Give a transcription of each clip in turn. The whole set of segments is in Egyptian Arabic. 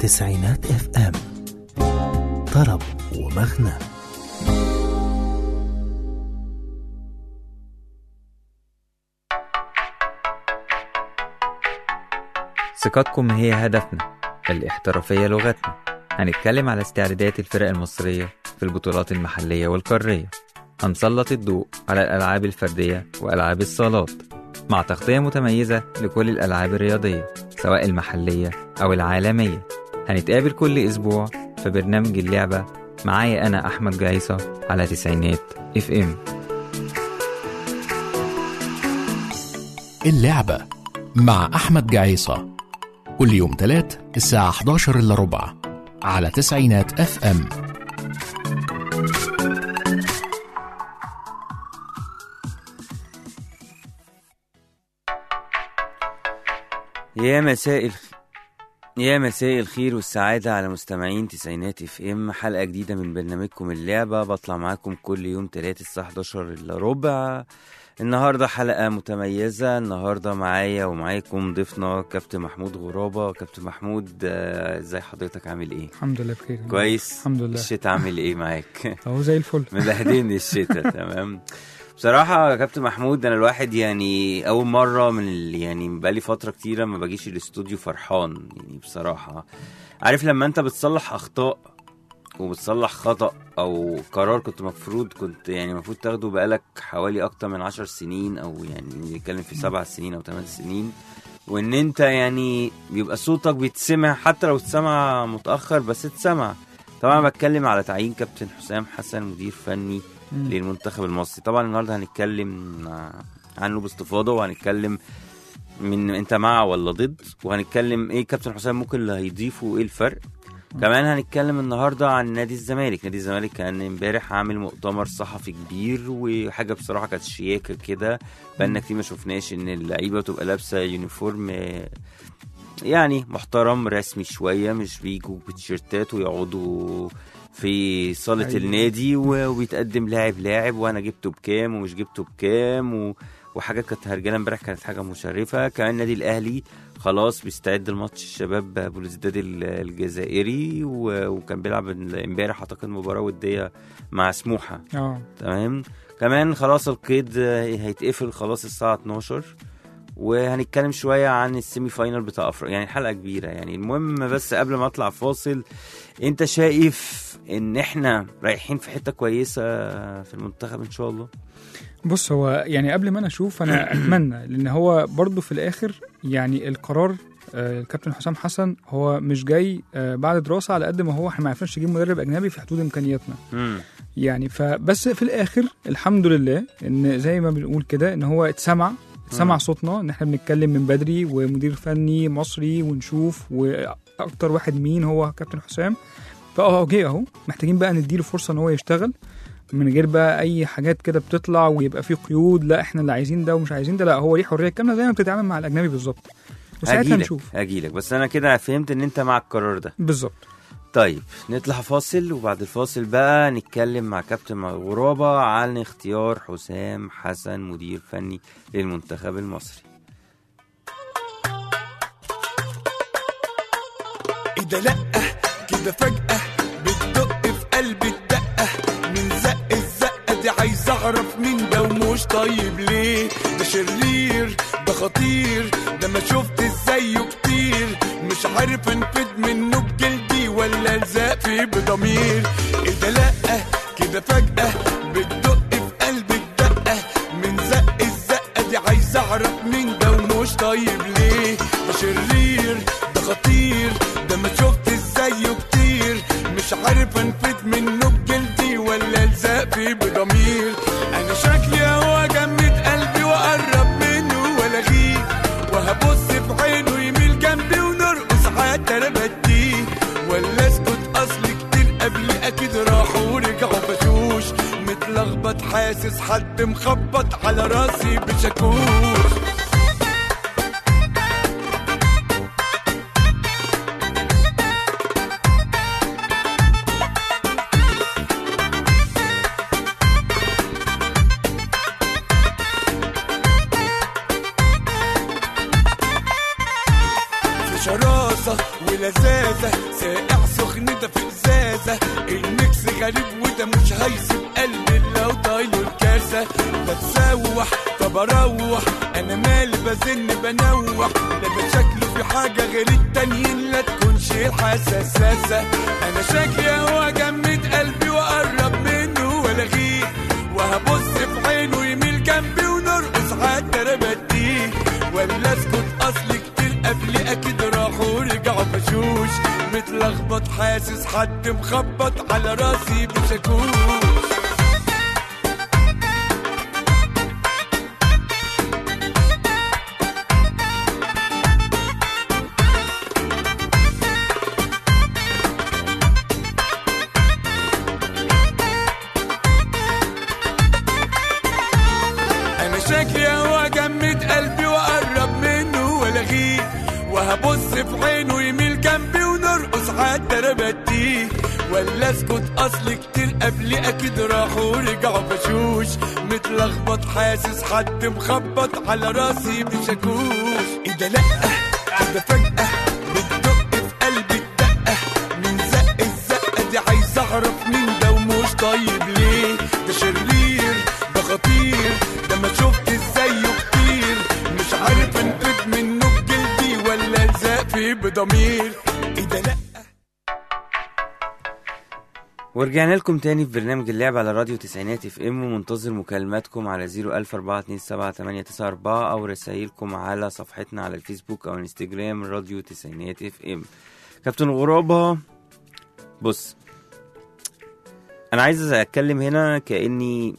تسعينات اف ام طرب ومغنى ثقتكم هي هدفنا الاحترافية لغتنا هنتكلم على استعدادات الفرق المصرية في البطولات المحلية والقارية هنسلط الضوء على الألعاب الفردية وألعاب الصالات مع تغطية متميزة لكل الألعاب الرياضية سواء المحلية أو العالمية هنتقابل كل أسبوع في برنامج اللعبة معايا أنا أحمد جايصة على تسعينات اف ام اللعبة مع أحمد جعيصة كل يوم تلات الساعة 11 إلا ربع على تسعينات اف ام يا مساء الخ... يا مساء الخير والسعادة على مستمعين تسعينات اف ام حلقة جديدة من برنامجكم اللعبة بطلع معاكم كل يوم تلات الساعة 11 الا ربع النهاردة حلقة متميزة النهاردة معايا ومعاكم ضيفنا كابتن محمود غرابة كابتن محمود آه، ازاي حضرتك عامل ايه؟ الحمد لله بخير كويس؟ الحمد لله الشتاء عامل ايه معاك؟ اهو زي الفل مبهدلني الشتاء تمام بصراحة يا كابتن محمود أنا الواحد يعني أول مرة من ال... يعني بقالي فترة كتيرة ما باجيش الاستوديو فرحان يعني بصراحة عارف لما أنت بتصلح أخطاء وبتصلح خطأ أو قرار كنت مفروض كنت يعني المفروض تاخده بقالك حوالي أكتر من عشر سنين أو يعني نتكلم في سبع سنين أو ثمان سنين وإن أنت يعني بيبقى صوتك بيتسمع حتى لو اتسمع متأخر بس اتسمع طبعا بتكلم على تعيين كابتن حسام حسن مدير فني مم. للمنتخب المصري طبعا النهارده هنتكلم عنه باستفاضه وهنتكلم من انت مع ولا ضد وهنتكلم ايه كابتن حسام ممكن اللي هيضيفه وايه الفرق كمان هنتكلم النهارده عن نادي الزمالك نادي الزمالك كان امبارح عامل مؤتمر صحفي كبير وحاجه بصراحه كانت شياكه كده بقالنا كتير ما شفناش ان اللعيبه تبقى لابسه يونيفورم آه، يعني محترم رسمي شويه مش بيجوا بتيشيرتات ويقعدوا في صالة أيوة. النادي و- وبيتقدم لاعب لاعب وانا جبته بكام ومش جبته بكام و... وحاجات كانت هرجله امبارح كانت حاجه مشرفه كمان النادي الاهلي خلاص بيستعد لماتش الشباب بلوزداد ال- الجزائري و... وكان بيلعب امبارح اعتقد مباراه وديه مع سموحه اه تمام كمان خلاص القيد هيتقفل خلاص الساعة 12 وهنتكلم شوية عن السيمي فاينال بتاع افريقيا يعني حلقة كبيرة يعني المهم بس قبل ما اطلع فاصل انت شايف ان احنا رايحين في حتة كويسة في المنتخب ان شاء الله بص هو يعني قبل ما انا اشوف انا اتمنى لان هو برضو في الاخر يعني القرار آه، الكابتن حسام حسن هو مش جاي آه، بعد دراسه على قد ما هو احنا ما عرفناش نجيب مدرب اجنبي في حدود امكانياتنا مم. يعني فبس في الاخر الحمد لله ان زي ما بنقول كده ان هو اتسمع اتسمع مم. صوتنا ان احنا بنتكلم من بدري ومدير فني مصري ونشوف واكتر واحد مين هو كابتن حسام فاه جه اهو محتاجين بقى نديله فرصه ان هو يشتغل من غير بقى اي حاجات كده بتطلع ويبقى في قيود لا احنا اللي عايزين ده ومش عايزين ده لا هو ليه حريه كامله زي ما بتتعامل مع الاجنبي بالظبط وساعتها هجيلك نشوف هجيلك بس انا كده فهمت ان انت مع القرار ده بالظبط طيب نطلع فاصل وبعد الفاصل بقى نتكلم مع كابتن غرابة عن اختيار حسام حسن مدير فني للمنتخب المصري ايه ده لأ كده فجأة بتدق في قلبي الدقة من زق الزقة دي عايز اعرف مين ده ومش طيب ليه ده شرير ده خطير ده ما شفت زيه كتير مش عارف انفد منه بجلدي ولا الزق فيه بضمير ايه ده لأ كده فجأة بتدق في قلبي الدقة من زق الزقة دي عايز اعرف مين ده ومش طيب ليه ده شرير ده خطير ده ما شفت زيه كتير مش عارف انفد منه بجلدي ولا الزق فيه بضمير انا شكلي هو جمد قلبي واقرب منه والاغيه وهبص في عينه يميل جنبي ونرقص حتى انا بديه ولا اسكت اصل كتير قبلي اكيد راحوا ورجعوا بشوش متلخبط حاسس حد مخبط على راسي بشاكوش في وشراسة ولذاذة ساقع سخن ده في ازازة الميكس غريب وده مش هيسيب قلبي لو طايله الكاسة بتسوح طب اروح انا مالي بزن بنوح ده ده شكله في حاجة غير التانيين لا تكونش الحساساسة انا شكلي هو جمد قلبي واقرب منه والغيه وهبص في عينه يميل جنبي ونرقص حتى انا بديه ولا اسكت اصل كتير قبلي اكيد راحوا ورجعوا بشوش متلخبط حاسس حد مخبط على راسي بشاكوش انا شكلي هو جمد قلبي واقرب منه والغيه وهبص في عينه يميل جنبي ونرقص حتى انا بديه ولا اسكت اصل كتير قبلي اكيد راحوا ورجعوا بشوش متلخبط حاسس حد مخبط على راسي بشاكوش ايه ده لا كده فجأة بتدق في قلبي الدقة من زق الزقة دي عايز اعرف مين ده ومش طيب ليه ده شرير ده خطير ده ما شفت زيه كتير مش عارف انقذ منه بجلدي ولا الزق فيه بضمير ايه ده لا ورجعنا لكم تاني في برنامج اللعب على راديو تسعينات اف ام ومنتظر مكالماتكم على 004278994 او رسائلكم على صفحتنا على الفيسبوك او الانستجرام راديو تسعينات اف ام كابتن غرابة بص انا عايز اتكلم هنا كاني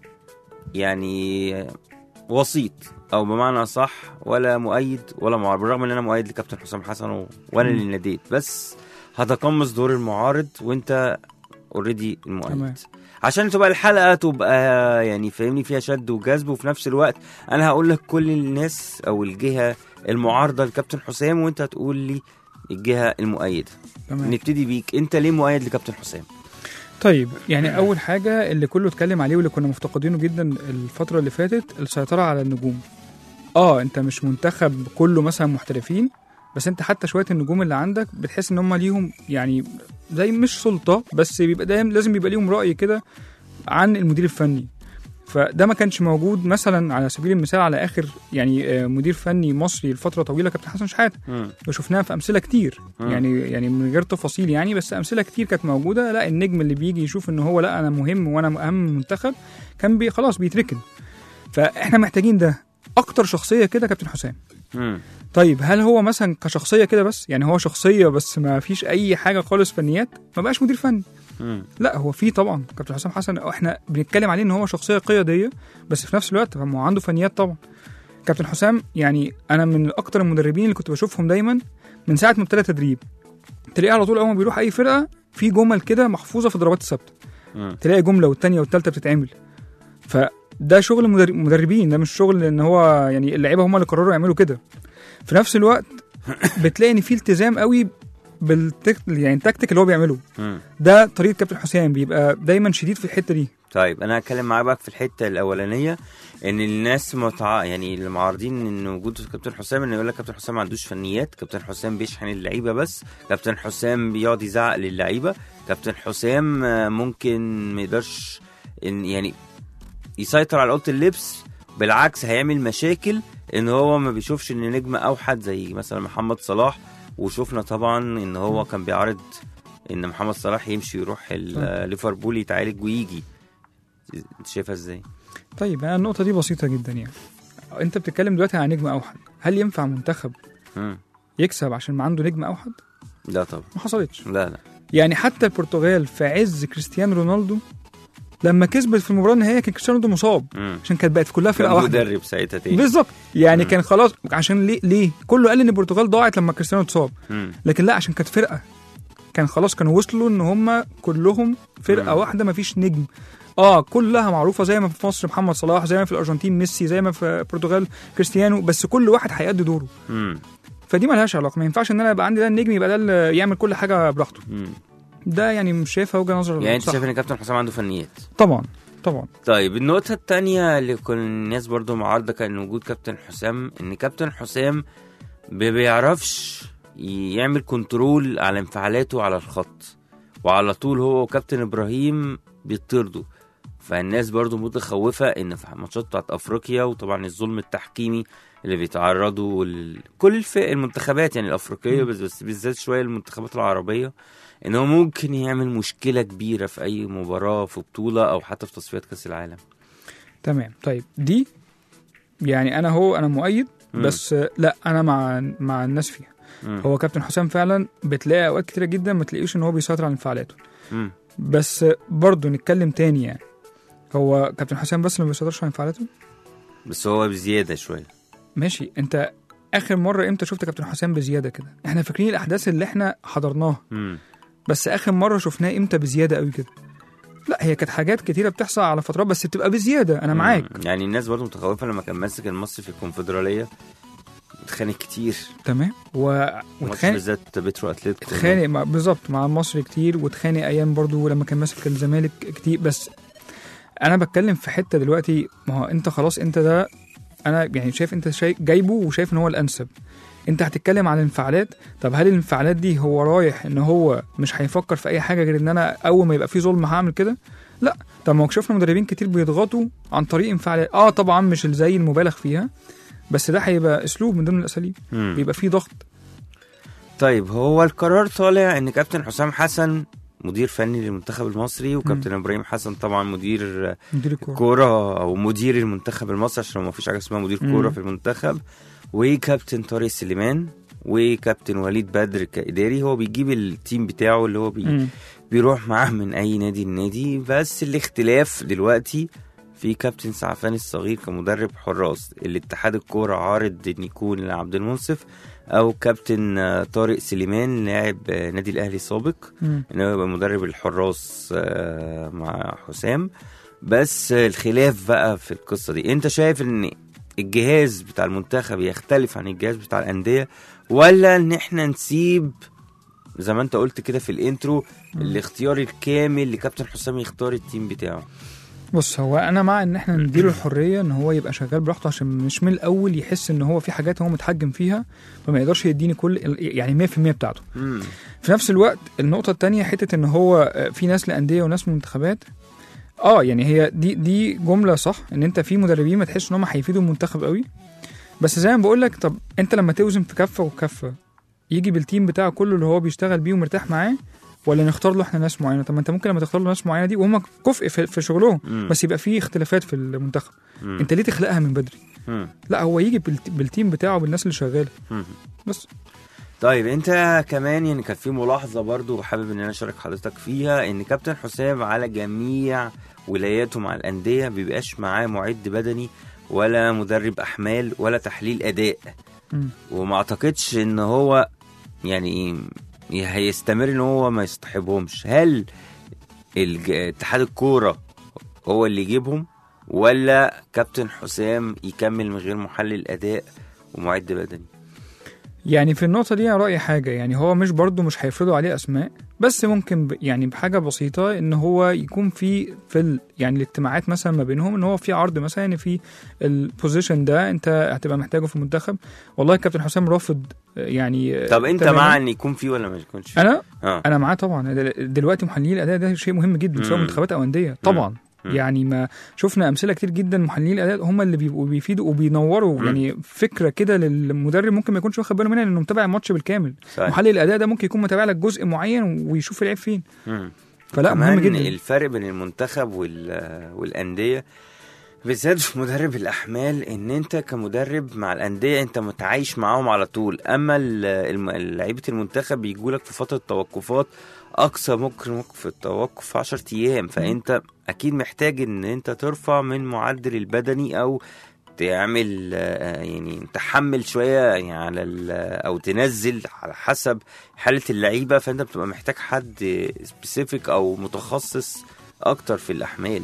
يعني وسيط او بمعنى صح ولا مؤيد ولا معارض بالرغم ان انا مؤيد لكابتن حسام حسن و- وانا اللي ناديت بس هتقمص دور المعارض وانت اوريدي تمام. المؤيد عشان تبقى الحلقه تبقى يعني فاهمني فيها شد وجذب وفي نفس الوقت انا هقول لك كل الناس او الجهه المعارضه لكابتن حسام وانت هتقول لي الجهه المؤيده تمام نبتدي بيك انت ليه مؤيد لكابتن حسام طيب يعني اول حاجه اللي كله اتكلم عليه واللي كنا مفتقدينه جدا الفتره اللي فاتت السيطره على النجوم اه انت مش منتخب كله مثلا محترفين بس انت حتى شويه النجوم اللي عندك بتحس ان هم ليهم يعني زي مش سلطه بس بيبقى دايما لازم يبقى ليهم راي كده عن المدير الفني فده ما كانش موجود مثلا على سبيل المثال على اخر يعني آه، مدير فني مصري لفتره طويله كابتن حسن شحاته مم. وشفناها في امثله كتير مم. يعني يعني من غير تفاصيل يعني بس امثله كتير كانت موجوده لا النجم اللي بيجي يشوف ان هو لا انا مهم وانا اهم منتخب كان بي خلاص بيتركن فاحنا محتاجين ده اكتر شخصيه كده كابتن حسام مم. طيب هل هو مثلا كشخصيه كده بس يعني هو شخصيه بس ما فيش اي حاجه خالص فنيات ما بقاش مدير فني مم. لا هو في طبعا كابتن حسام حسن احنا بنتكلم عليه ان هو شخصيه قياديه بس في نفس الوقت ما هو عنده فنيات طبعا كابتن حسام يعني انا من اكتر المدربين اللي كنت بشوفهم دايما من ساعه ما ابتدى تدريب تلاقيه على طول اول ما بيروح اي فرقه في جمل كده محفوظه في الضربات الثابته مم. تلاقي جمله والتانيه والتالته بتتعمل فده شغل مدر- مدربين ده مش شغل ان هو يعني اللعيبه هم اللي قرروا يعملوا كده في نفس الوقت بتلاقي ان في التزام قوي بالتك... يعني التكتيك اللي هو بيعمله مم. ده طريقه كابتن حسام بيبقى دايما شديد في الحته دي طيب انا هتكلم معاك بقى في الحته الاولانيه ان الناس متع... يعني اللي معارضين ان وجود كابتن حسام ان يقول لك كابتن حسام ما عندوش فنيات كابتن حسام بيشحن اللعيبه بس كابتن حسام بيقعد يزعق للعيبه كابتن حسام آه، ممكن ما يقدرش ان يعني يسيطر على اوضه اللبس بالعكس هيعمل مشاكل ان هو ما بيشوفش ان نجم اوحد زي مثلا محمد صلاح وشفنا طبعا ان هو كان بيعرض ان محمد صلاح يمشي يروح ال- ليفربول يتعالج ويجي انت شايفها ازاي؟ طيب أنا النقطه دي بسيطه جدا يعني انت بتتكلم دلوقتي عن نجم اوحد هل ينفع منتخب مم. يكسب عشان ما عنده نجم اوحد لا طبعا ما حصلتش لا لا يعني حتى البرتغال في عز كريستيانو رونالدو لما كسبت في المباراه النهائيه كان كريستيانو رونالدو مصاب مم. عشان كانت بقت كلها فرقه كان واحده مدرب ساعتها تاني بالظبط يعني مم. كان خلاص عشان ليه ليه كله قال ان البرتغال ضاعت لما كريستيانو اتصاب مم. لكن لا عشان كانت فرقه كان خلاص كانوا وصلوا ان هم كلهم فرقه مم. واحده ما فيش نجم اه كلها معروفه زي ما في مصر محمد صلاح زي ما في الارجنتين ميسي زي ما في البرتغال كريستيانو بس كل واحد هيأدي دوره مم. فدي ملهاش علاقه ما ينفعش ان انا يبقى عندي ده النجم يبقى ده اللي يعمل كل حاجه براحته مم. ده يعني مش شايفها وجهه نظر يعني انت صح. شايف ان كابتن حسام عنده فنيات طبعا طبعا طيب النقطة التانية اللي كل الناس برضو معارضة كان وجود كابتن حسام ان كابتن حسام ما بيعرفش يعمل كنترول على انفعالاته على الخط وعلى طول هو وكابتن ابراهيم بيطردوا فالناس برضو متخوفة ان في الماتشات بتاعت افريقيا وطبعا الظلم التحكيمي اللي بيتعرضوا ال... كل الف... المنتخبات يعني الافريقية بس, بس بالذات شوية المنتخبات العربية ان هو ممكن يعمل مشكلة كبيرة في اي مباراة في بطولة او حتى في تصفيات كاس العالم تمام طيب دي يعني انا هو انا مؤيد مم. بس آه، لا انا مع مع الناس فيها مم. هو كابتن حسام فعلا بتلاقي اوقات كتيره جدا ما تلاقيش ان هو بيسيطر على انفعالاته مم. بس آه، برضه نتكلم تاني يعني هو كابتن حسام بس اللي ما بيسيطرش على انفعالاته بس هو بزيادة شوية ماشي انت اخر مره امتى شفت كابتن حسام بزياده كده احنا فاكرين الاحداث اللي احنا حضرناها مم. بس اخر مره شفناه امتى بزياده قوي كده لا هي كانت حاجات كتيره بتحصل على فترات بس بتبقى بزياده انا معاك مم. يعني الناس برضو متخوفة لما كان ماسك المصري في الكونفدرالية اتخانق كتير تمام و... ماتش واتخانق بالذات بترو اتلتيكو اتخانق مع بالظبط مع المصري كتير واتخانق ايام برضو لما كان ماسك الزمالك كتير بس انا بتكلم في حته دلوقتي ما هو انت خلاص انت ده انا يعني شايف انت شايف جايبه وشايف ان هو الانسب انت هتتكلم عن الانفعالات طب هل الانفعالات دي هو رايح ان هو مش هيفكر في اي حاجه غير ان انا اول ما يبقى في ظلم هعمل كده لا طب ما هو شفنا مدربين كتير بيضغطوا عن طريق انفعالات اه طبعا مش زي المبالغ فيها بس ده هيبقى اسلوب من ضمن الاساليب مم. بيبقى فيه ضغط طيب هو القرار طالع ان كابتن حسام حسن مدير فني للمنتخب المصري وكابتن ابراهيم حسن طبعا مدير مدير الكوره كوره او مدير المنتخب المصري عشان ما فيش حاجه اسمها مدير كوره مم. في المنتخب وكابتن طارق سليمان وكابتن وليد بدر كاداري هو بيجيب التيم بتاعه اللي هو بي مم. بيروح معاه من اي نادي لنادي بس الاختلاف دلوقتي في كابتن سعفان الصغير كمدرب حراس الاتحاد الكوره عارض ان يكون لعبد المنصف او كابتن آه، طارق سليمان لاعب آه، نادي الاهلي سابق مم. ان هو يبقى مدرب الحراس آه، مع حسام بس آه، الخلاف بقى في القصه دي انت شايف ان الجهاز بتاع المنتخب يختلف عن الجهاز بتاع الانديه ولا ان احنا نسيب زي ما انت قلت كده في الانترو الاختيار الكامل لكابتن حسام يختار التيم بتاعه بص هو انا مع ان احنا نديله الحريه ان هو يبقى شغال براحته عشان مش من الاول يحس ان هو في حاجات هو متحكم فيها فما يقدرش يديني كل يعني 100% بتاعته مم. في نفس الوقت النقطه التانية حته ان هو آه، في ناس لانديه وناس منتخبات اه يعني هي دي دي جمله صح ان انت في مدربين ما تحس ان هم هيفيدوا المنتخب قوي بس زي ما بقول لك طب انت لما توزن في كفه وكفه يجي بالتيم بتاعه كله اللي هو بيشتغل بيه ومرتاح معاه ولا نختار له احنا ناس معينه طب ما انت ممكن لما تختار له ناس معينه دي وهم كفء في, في شغلهم مم. بس يبقى في اختلافات في المنتخب مم. انت ليه تخلقها من بدري مم. لا هو يجي بالت- بالتيم بتاعه بالناس اللي شغاله مم. بس طيب انت كمان يعني كان في ملاحظه برضو حابب ان انا اشارك حضرتك فيها ان كابتن حسام على جميع ولاياته مع الانديه بيبقاش معاه معد بدني ولا مدرب احمال ولا تحليل اداء مم. وما اعتقدش ان هو يعني هيستمر ان هو ما يصطحبهمش هل الج- اتحاد الكوره هو اللي يجيبهم ولا كابتن حسام يكمل من غير محلل اداء ومعد بدني يعني في النقطة دي أنا رأيي حاجة يعني هو مش برضه مش هيفرضوا عليه أسماء بس ممكن ب يعني بحاجة بسيطة إن هو يكون في في ال يعني الاجتماعات مثلا ما بينهم إن هو في عرض مثلا إن في البوزيشن ده أنت هتبقى محتاجه في المنتخب والله كابتن حسام رافض آه، يعني آه، طب انت تماماً. مع ان يكون فيه ولا ما يكونش فيه؟ أنا اه انا معاه طبعا دل- دلوقتي محللين الاداء ده شيء مهم جدا سواء مم. منتخبات او انديه طبعا مم. يعني ما شفنا امثله كتير جدا محللين الاداء هم اللي بيبقوا بيفيدوا وبينوروا مم. يعني فكره كده للمدرب ممكن ما يكونش واخد باله منها لانه متابع الماتش بالكامل صحيح. محلل الاداء ده ممكن يكون متابع لك جزء معين ويشوف العيب فين مم. فلا مهم كمان جدا الفرق بين المنتخب وال... والانديه بالذات في مدرب الاحمال ان انت كمدرب مع الانديه انت متعايش معاهم على طول اما ال- الم- لعيبه المنتخب بيجوا لك في فتره توقفات اقصى ممكن ممكن في التوقف 10 ايام فانت اكيد محتاج ان انت ترفع من معدل البدني او تعمل آه، يعني تحمل شويه يعني على ال- او تنزل على حسب حاله اللعيبه فانت بتبقى محتاج حد سبيسيفيك او متخصص اكتر في الاحمال يعني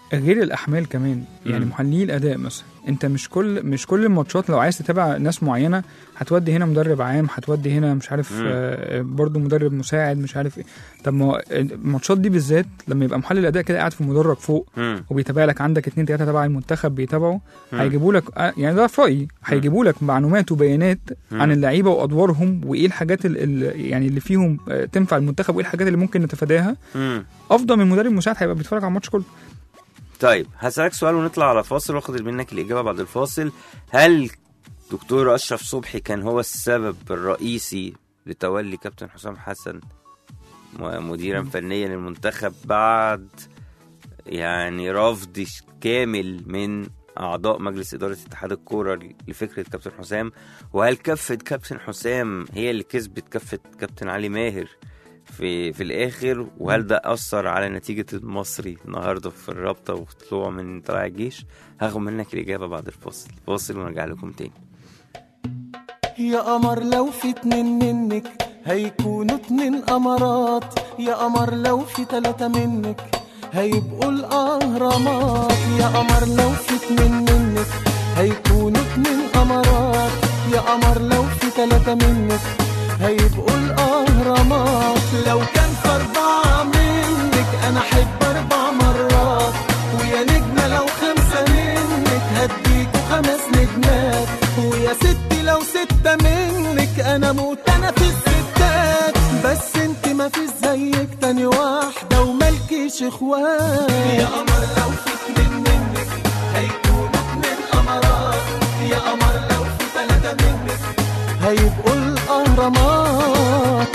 غير الاحمال كمان يعني مم. محللي الاداء مثلا انت مش كل مش كل الماتشات لو عايز تتابع ناس معينه هتودي هنا مدرب عام هتودي هنا مش عارف مم. آه برضو مدرب مساعد مش عارف ايه طب ما هو الماتشات دي بالذات لما يبقى محلل الاداء كده قاعد في مدرج فوق مم. وبيتابع لك عندك اتنين تلاته تبع المنتخب بيتابعوا مم. هيجيبوا لك آه، يعني ده في رايي هيجيبوا لك معلومات وبيانات مم. عن اللعيبه وادوارهم وايه الحاجات ال- ال- يعني اللي فيهم آه، تنفع المنتخب وايه الحاجات اللي ممكن نتفاداها مم. افضل من مدرب مساعد هيبقى بيتفرج على الماتش كله طيب هسألك سؤال ونطلع على فاصل واخد منك الإجابة بعد الفاصل هل دكتور أشرف صبحي كان هو السبب الرئيسي لتولي كابتن حسام حسن م- مديرا فنيا للمنتخب بعد يعني رفض ش- كامل من أعضاء مجلس إدارة اتحاد الكورة لفكرة كابتن حسام وهل كفة كابتن حسام هي اللي كسبت كفة كابتن علي ماهر في في الاخر وهل ده اثر على نتيجه المصري النهارده في الرابطه وطلوع من طلائع الجيش هاخد منك الاجابه بعد الفاصل فاصل ونرجع لكم تاني يا قمر لو في اتنين منك هيكونوا اتنين قمرات يا قمر لو في تلاتة منك هيبقوا الأهرامات يا قمر لو في اتنين منك هيكونوا اتنين قمرات يا قمر لو في تلاتة منك هيبقوا الأهرامات لو كان في أربعة منك أنا أحب أربع مرات ويا نجمة لو خمسة منك هديكوا خمس نجمات ويا ستي لو ستة منك أنا موت أنا في الستات بس انت ما في زيك تاني واحدة وملكيش اخوات يا قمر لو في اتنين منك هيكونوا اتنين قمرات يا قمر لو في تلاتة منك هيبقوا الأهرامات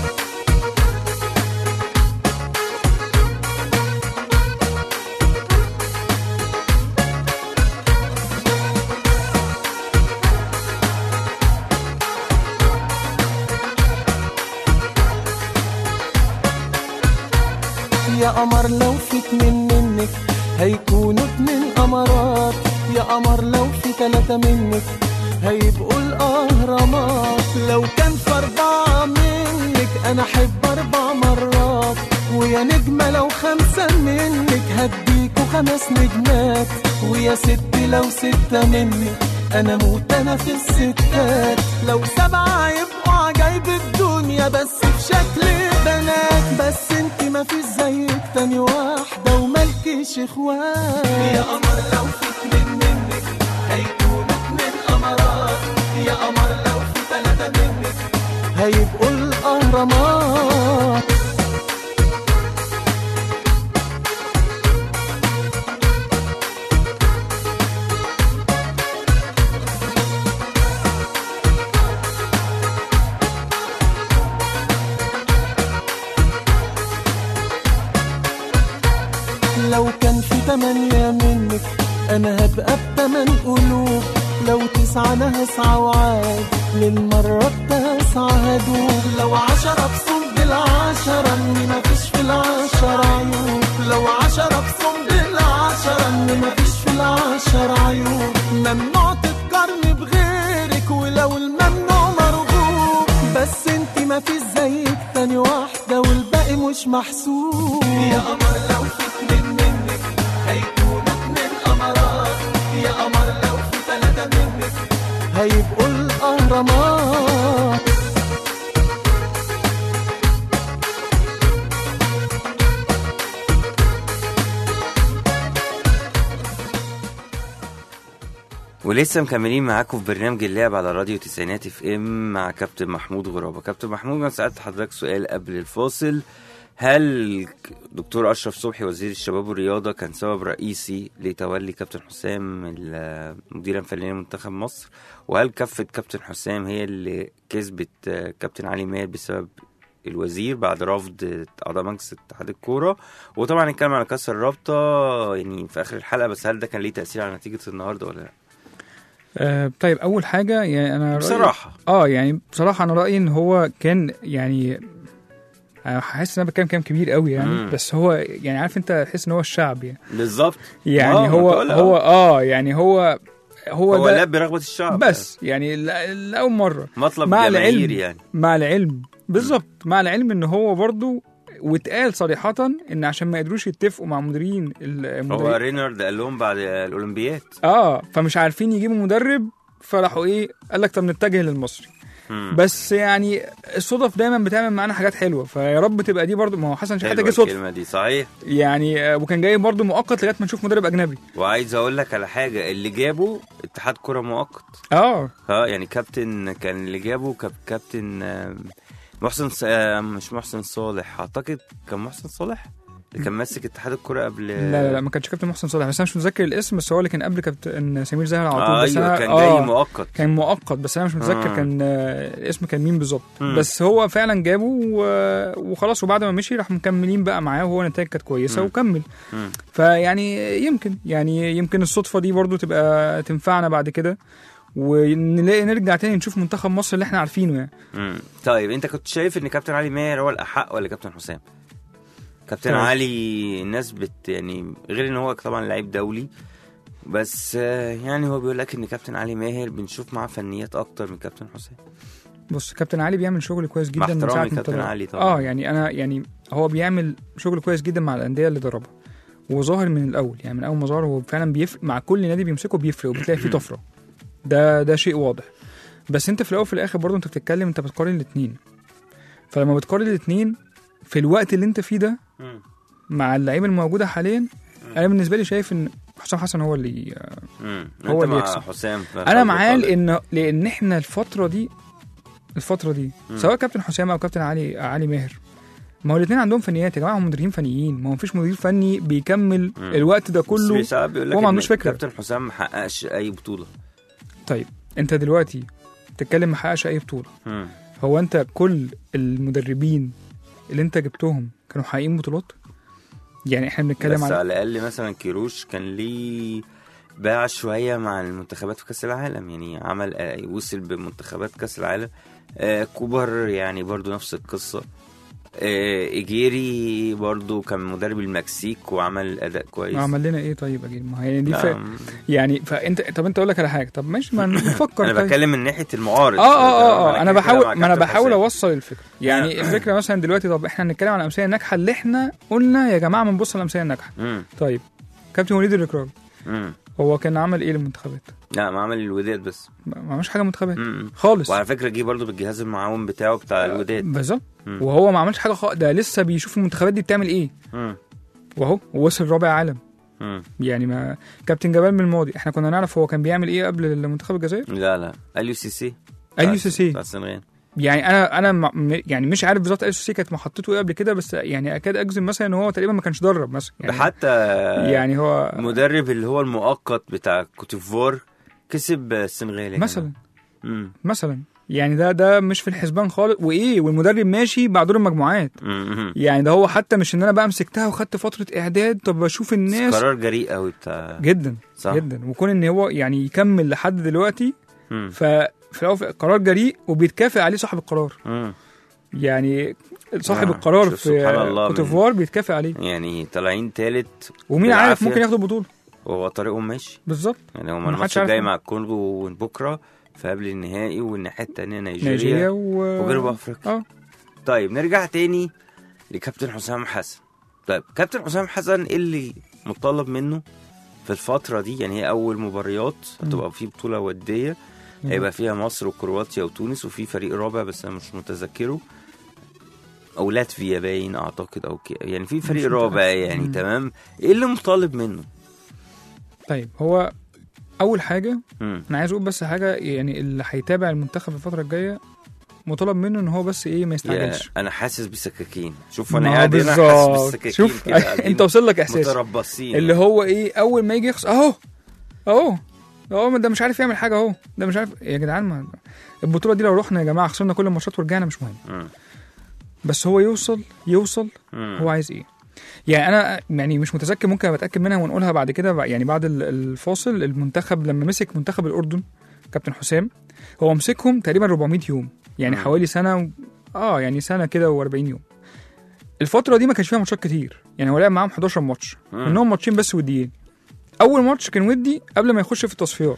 يا قمر لو في اتنين منك هيكونوا اتنين قمرات يا قمر لو في تلاتة منك هيبقوا الأهرامات لو كان في أربعة منك أنا أحب أربع مرات ويا نجمة لو خمسة منك هديكوا خمس نجمات ويا ست لو ستة منك أنا موت أنا في الستات لو سبعة يبقوا عجايب الدنيا بس في شكل بنات بس انت ما في زيك تاني واحدة وملكيش اخوات يا قمر لو في اتنين منك هيكونوا اتنين قمرات يا قمر لو في تلاتة منك هيبقوا الأهرامات لو كان في تمانية منك أنا هبقى بتمن قلوب لو تسعة أنا هسعى وعاد للمرة التاسعة هدوب لو عشرة بصمد العشرة إني مفيش في العشرة عيوب لو عشرة بصمد العشرة إني مفيش في العشرة عيوب ممنوع تتقارني بغيرك ولو الممنوع مرغوب بس انتي مفيش زيك تاني واحدة والباقي مش محسوب يا قمر لو في اتنين منك هيكونوا اتنين قمرات يا قمر لو في تلاتة منك هيبقوا الأهرامات ولسه مكملين معاكم في برنامج اللعب على راديو تسعينات اف ام مع كابتن محمود غرابه كابتن محمود انا سالت حضرتك سؤال قبل الفاصل هل دكتور اشرف صبحي وزير الشباب والرياضه كان سبب رئيسي لتولي كابتن حسام ال- مديرا فنيا لمنتخب مصر وهل كفه كابتن حسام هي اللي كسبت آه، كابتن علي ماهر بسبب الوزير بعد رفض اعضاء مجلس اتحاد الكوره وطبعا نتكلم على كاس الرابطه يعني في اخر الحلقه بس هل ده كان ليه تاثير على نتيجه النهارده ولا لا آه طيب اول حاجه يعني انا رأيي بصراحه اه يعني بصراحه انا رايي ان هو كان يعني آه، حاسس ان انا بتكلم كلام كبير قوي يعني مم. بس هو يعني عارف انت تحس ان هو الشعب يعني بالظبط يعني آه، هو بقول- هو اه يعني هو هو, هو ده لعب برغبه الشعب بس يعني ل- لاول مره مطلب مع جماهيري العلم يعني مع العلم بالظبط مع العلم ان هو برضو واتقال صريحه ان عشان ما قدروش يتفقوا مع مديرين هو المدرب رينارد قال لهم بعد الاولمبياد اه فمش عارفين يجيبوا مدرب فراحوا ايه قال لك طب نتجه للمصري مم. بس يعني الصدف دايما بتعمل معانا حاجات حلوه فيا رب تبقى دي برضو ما هو حسن شحاته حلوة جه صدفه الكلمه دي صحيح يعني آه، وكان جاي برضو مؤقت لغايه ما نشوف مدرب اجنبي وعايز اقول لك على حاجه اللي جابه اتحاد كره مؤقت اه اه يعني كابتن كان اللي جابه كاب كابتن آم، محسن ص- آم، مش محسن صالح اعتقد كان محسن صالح اللي كان ماسك اتحاد الكره قبل لا لا لا ما كانش كابتن محسن صالح بس انا مش متذكر الاسم بس هو اللي كان قبل كابتن سمير زاهر على طول آه بس ايوه أنا كان آه جاي مؤقت كان مؤقت بس انا مش متذكر آه. كان آه، الاسم كان مين بالظبط مم. بس هو فعلا جابه و- وخلاص وبعد ما مشي راح مكملين بقى معاه وهو نتائج كانت كويسه مم. وكمل مم. فيعني يمكن يعني يمكن الصدفه دي برضو تبقى تنفعنا بعد كده ونلاقي نرجع تاني نشوف منتخب مصر اللي احنا عارفينه يعني مم. طيب انت كنت شايف ان كابتن علي ماهر هو الاحق ولا كابتن حسام كابتن طيب. علي الناس بت يعني غير ان هو طبعا لعيب دولي بس آه، يعني هو بيقول لك ان كابتن علي ماهر بنشوف معاه فنيات اكتر من كابتن حسام بص كابتن علي بيعمل شغل كويس مع جدا من احترامي ساعه ما كابتن طلع. علي طبعا اه يعني انا يعني هو بيعمل شغل كويس جدا مع الانديه اللي دربها وظاهر من الاول يعني من اول ما ظهر هو فعلا بيفرق مع كل نادي بيمسكه بيفرق وبتلاقي فيه طفره ده ده شيء واضح بس انت في الاول وفي الاخر برضه انت بتتكلم انت بتقارن الاثنين فلما بتقارن الاثنين في الوقت اللي انت فيه ده مم. مع اللعيبه الموجوده حاليا انا بالنسبه لي شايف ان حسام حسن هو اللي مم. هو انت اللي مع يكسب. حسام ف- انا معاه قصدك لان لان احنا الفتره دي الفتره دي مم. سواء كابتن حسام او كابتن علي علي ماهر ما هو الاثنين عندهم فنيات يا جماعه هم مديرين فنيين ما هو مفيش مدير فني بيكمل مم. الوقت ده بس كله في ساعات بيقول لك هو ما إن عندوش فكرة. كابتن حسام ما حققش اي بطوله طيب انت دلوقتي بتتكلم ما حققش اي بطوله مم. هو انت كل المدربين اللي انت جبتهم كانوا محققين بطولات يعني احنا بنتكلم بس على على الاقل مثلا كيروش كان ليه باع شويه مع المنتخبات في كاس العالم يعني عمل آه، وصل بمنتخبات كاس العالم آه، كوبر يعني برضو نفس القصه آه، ايجيري برضو كان مدرب المكسيك وعمل اداء كويس عمل لنا ايه طيب اجيب ما هي دي ف... لا، يعني فانت طب انت اقول لك على حاجه طب ماشي ما نفكر انا طيب. بتكلم من ناحيه المعارض اه اه اه, آه. انا كده مع بحاول ما انا كابتن بحاول حسام. اوصل الفكره يعني الفكره مثلا دلوقتي طب احنا هنتكلم عن الامثله الناجحه اللي احنا قلنا يا جماعه بنبص على الامثله الناجحه مم، طيب كابتن وليد الركراوي مم. هو كان عمل ايه للمنتخبات لا ما عمل الوداد بس ما ما عملش حاجه منتخبات مم. خالص وعلى فكره جه برضو بالجهاز المعاون بتاعه بتاع الوداد بالظبط مم. وهو ما عملش حاجه خالص ده لسه بيشوف المنتخبات دي بتعمل ايه مم، وهو وصل رابع عالم مم. يعني ما كابتن جمال من الماضي احنا كنا نعرف هو كان بيعمل ايه قبل المنتخب الجزائر لا لا اليو سي سي اليو سي سي بتاع السنغال يعني انا انا م- م- يعني مش عارف بالظبط اليو سي سي كانت محطته ايه قبل كده بس يعني اكاد اجزم مثلا ان هو تقريبا ما كانش درب مثلا ده يعني حتى يعني هو مدرب اللي هو المؤقت بتاع كوتيفوار كسب السنغال يا جماعة. مثلا مم. مثلا يعني ده ده مش في الحسبان خالص وايه والمدرب ماشي بعد دور المجموعات مم. يعني ده هو حتى مش ان انا بقى مسكتها وخدت فتره اعداد طب بشوف الناس قرار جريء قوي بتاع جدا صح جدا وكون ان هو يعني يكمل لحد دلوقتي مم. ففي الاول وفي- قرار جريء وبيتكافئ عليه صاحب القرار مم. يعني صاحب آه، القرار شوف سبحان الله في من- كوتيفوار بيتكافئ عليه يعني طالعين تالت ومين عارف بالعافية. ممكن ياخدوا البطوله وهو طريقهم ماشي بالظبط يعني هم ما حدش الماتش عارف الجاي مين. مع الكونغو بكره فقبل النهائي والناحيه التانيه نيجيريا نيجيريا و... وجنوب افريقيا اه طيب نرجع تاني لكابتن حسام حسن طيب كابتن حسام حسن ايه اللي مطالب منه في الفترة دي يعني هي أول مباريات هتبقى في بطولة ودية هيبقى فيها مصر وكرواتيا وتونس وفي فريق رابع بس أنا مش متذكره أو لاتفيا باين أعتقد أو كده يعني في فريق مش متأكد. رابع يعني مم. تمام إيه اللي مطالب منه؟ طيب هو اول حاجه مم. انا عايز اقول بس حاجه يعني اللي هيتابع المنتخب الفتره الجايه مطالب منه ان هو بس ايه ما يا يستعجلش أنا حاسس بسكاكين شوف ما أنا هو قاعد هنا حاسس بالظبط. بسكاكين شوف كده قاعدين انت وصل لك احساس متربصين اللي هو ايه اول ما يجي يخسر اهو اهو اهو ما ده مش عارف يعمل حاجه اهو ده مش عارف يا جدعان ما البطوله دي لو رحنا يا جماعه خسرنا كل الماتشات ورجعنا مش مهم مم. بس هو يوصل يوصل مم. هو عايز ايه يعني انا يعني مش متذكر ممكن ابقى اتاكد منها ونقولها بعد كده بع- يعني بعد ال- الفاصل المنتخب لما مسك منتخب الاردن كابتن حسام هو مسكهم تقريبا 400 يوم يعني مم. حوالي سنه و... اه يعني سنه كده و40 يوم الفتره دي ما كانش فيها ماتشات كتير يعني هو لعب معاهم 11 ماتش مم. منهم ماتشين بس وديين اول ماتش كان ودي قبل ما يخش في التصفيات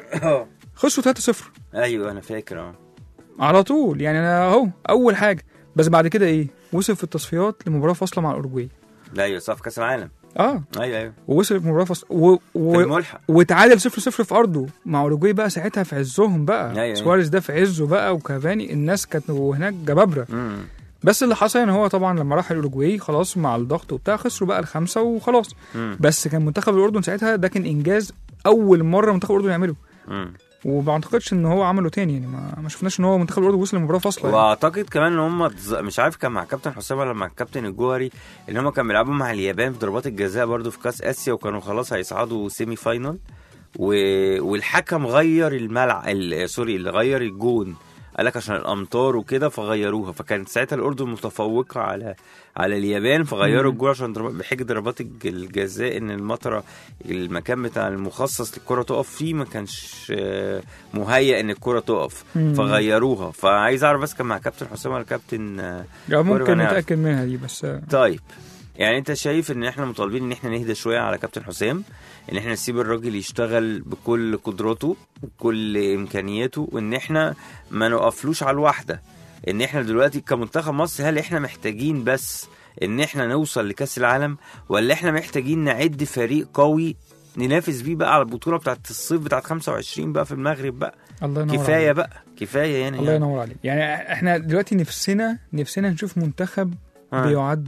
خسروا 3-0 ايوه انا فاكر اه على طول يعني انا اهو اول حاجه بس بعد كده ايه وصل في التصفيات لمباراه فاصله مع الاورجواي لا ايوه صف كاس العالم اه ايوه ايوه ووصل في مباراه فاصله و... في و... الملحق وتعادل 0 0 في ارضه مع اوروجواي بقى ساعتها في عزهم بقى أيوة. سواريز ده في عزه بقى وكافاني الناس كانت هناك جبابره مم. بس اللي حصل ان هو طبعا لما راح الاوروجواي خلاص مع الضغط وبتاع خسروا بقى الخمسه وخلاص مم. بس كان منتخب الاردن ساعتها ده كان انجاز اول مره منتخب الاردن يعمله مم. وما اعتقدش ان هو عمله تاني يعني ما, ما شفناش ان هو منتخب الاردن وصل لمباراه فاصله يعني. واعتقد كمان ان هم تز- مش عارف كان مع كابتن حسام ولا مع الكابتن الجوهري ان هم كانوا بيلعبوا مع اليابان في ضربات الجزاء برضو في كاس اسيا وكانوا خلاص هيصعدوا سيمي فاينال و... والحكم غير الملعب ال... سوري اللي غير الجون قال لك عشان الامطار وكده فغيروها فكانت ساعتها الاردن متفوقه على على اليابان فغيروا مم. الجول عشان ضرب- بحجه ضربات الج- الجزاء ان المطره المكان بتاع المخصص للكره تقف فيه ما كانش آه، مهيأ ان الكره تقف مم. فغيروها فعايز اعرف بس كان مع كابتن حسام ولا كابتن آه، يعني ممكن قريب هنعرف. نتاكد منها دي بس آه، طيب يعني انت شايف ان احنا مطالبين ان احنا نهدى شويه على كابتن حسام ان احنا نسيب الراجل يشتغل بكل قدراته وكل امكانياته وان احنا ما نقفلوش على الواحده ان احنا دلوقتي كمنتخب مصر هل احنا محتاجين بس ان احنا نوصل لكاس العالم ولا احنا محتاجين نعد فريق قوي ننافس بيه بقى على البطوله بتاعت الصيف بتاعت 25 بقى في المغرب بقى الله ينور كفايه عليك. بقى كفايه يعني, الله يعني. ينور عليك يعني احنا دلوقتي نفسنا نفسنا نشوف منتخب آه. بيعد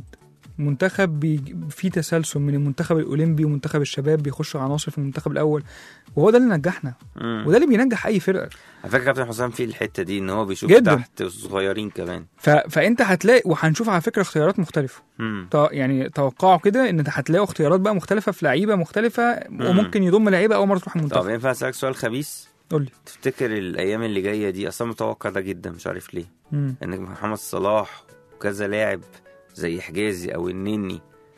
منتخب بي... فيه تسلسل من المنتخب الاولمبي ومنتخب الشباب بيخش عناصر في المنتخب الاول وهو ده اللي نجحنا مم. وده اللي بينجح اي فرقه على فكره كابتن حسام في الحته دي ان هو بيشوف جداً. تحت الصغيرين كمان ف... فانت هتلاقي وهنشوف على فكره اختيارات مختلفه مم. ط... يعني توقعوا كده ان هتلاقوا اختيارات بقى مختلفه في لعيبه مختلفه وممكن يضم لعيبه اول مره تروح طب المنتخب ينفع اسالك سؤال خبيث قول لي تفتكر الايام اللي جايه دي اصلا متوقع ده جدا مش عارف ليه مم. انك محمد صلاح وكذا لاعب زي حجازي او النني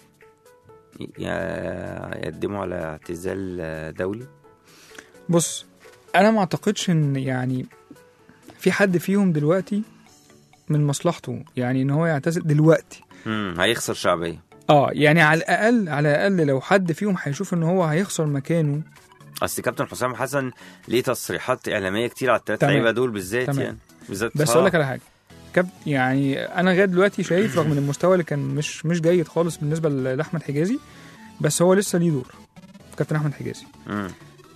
ي- يقدموا على اعتزال دولي بص انا ما اعتقدش ان يعني في حد فيهم دلوقتي من مصلحته يعني ان هو يعتزل دلوقتي امم هيخسر شعبيه اه يعني على الاقل على الاقل لو حد فيهم هيشوف ان هو هيخسر مكانه اصل كابتن حسام حسن ليه تصريحات اعلاميه كتير على الثلاث تمام. لعيبه دول بالذات تمام. يعني بالذات بس آه. اقول لك على حاجه كاب يعني انا لغايه دلوقتي شايف رغم ان المستوى اللي كان مش مش جيد خالص بالنسبه ل- لاحمد حجازي بس هو لسه ليه دور كابتن احمد حجازي مم.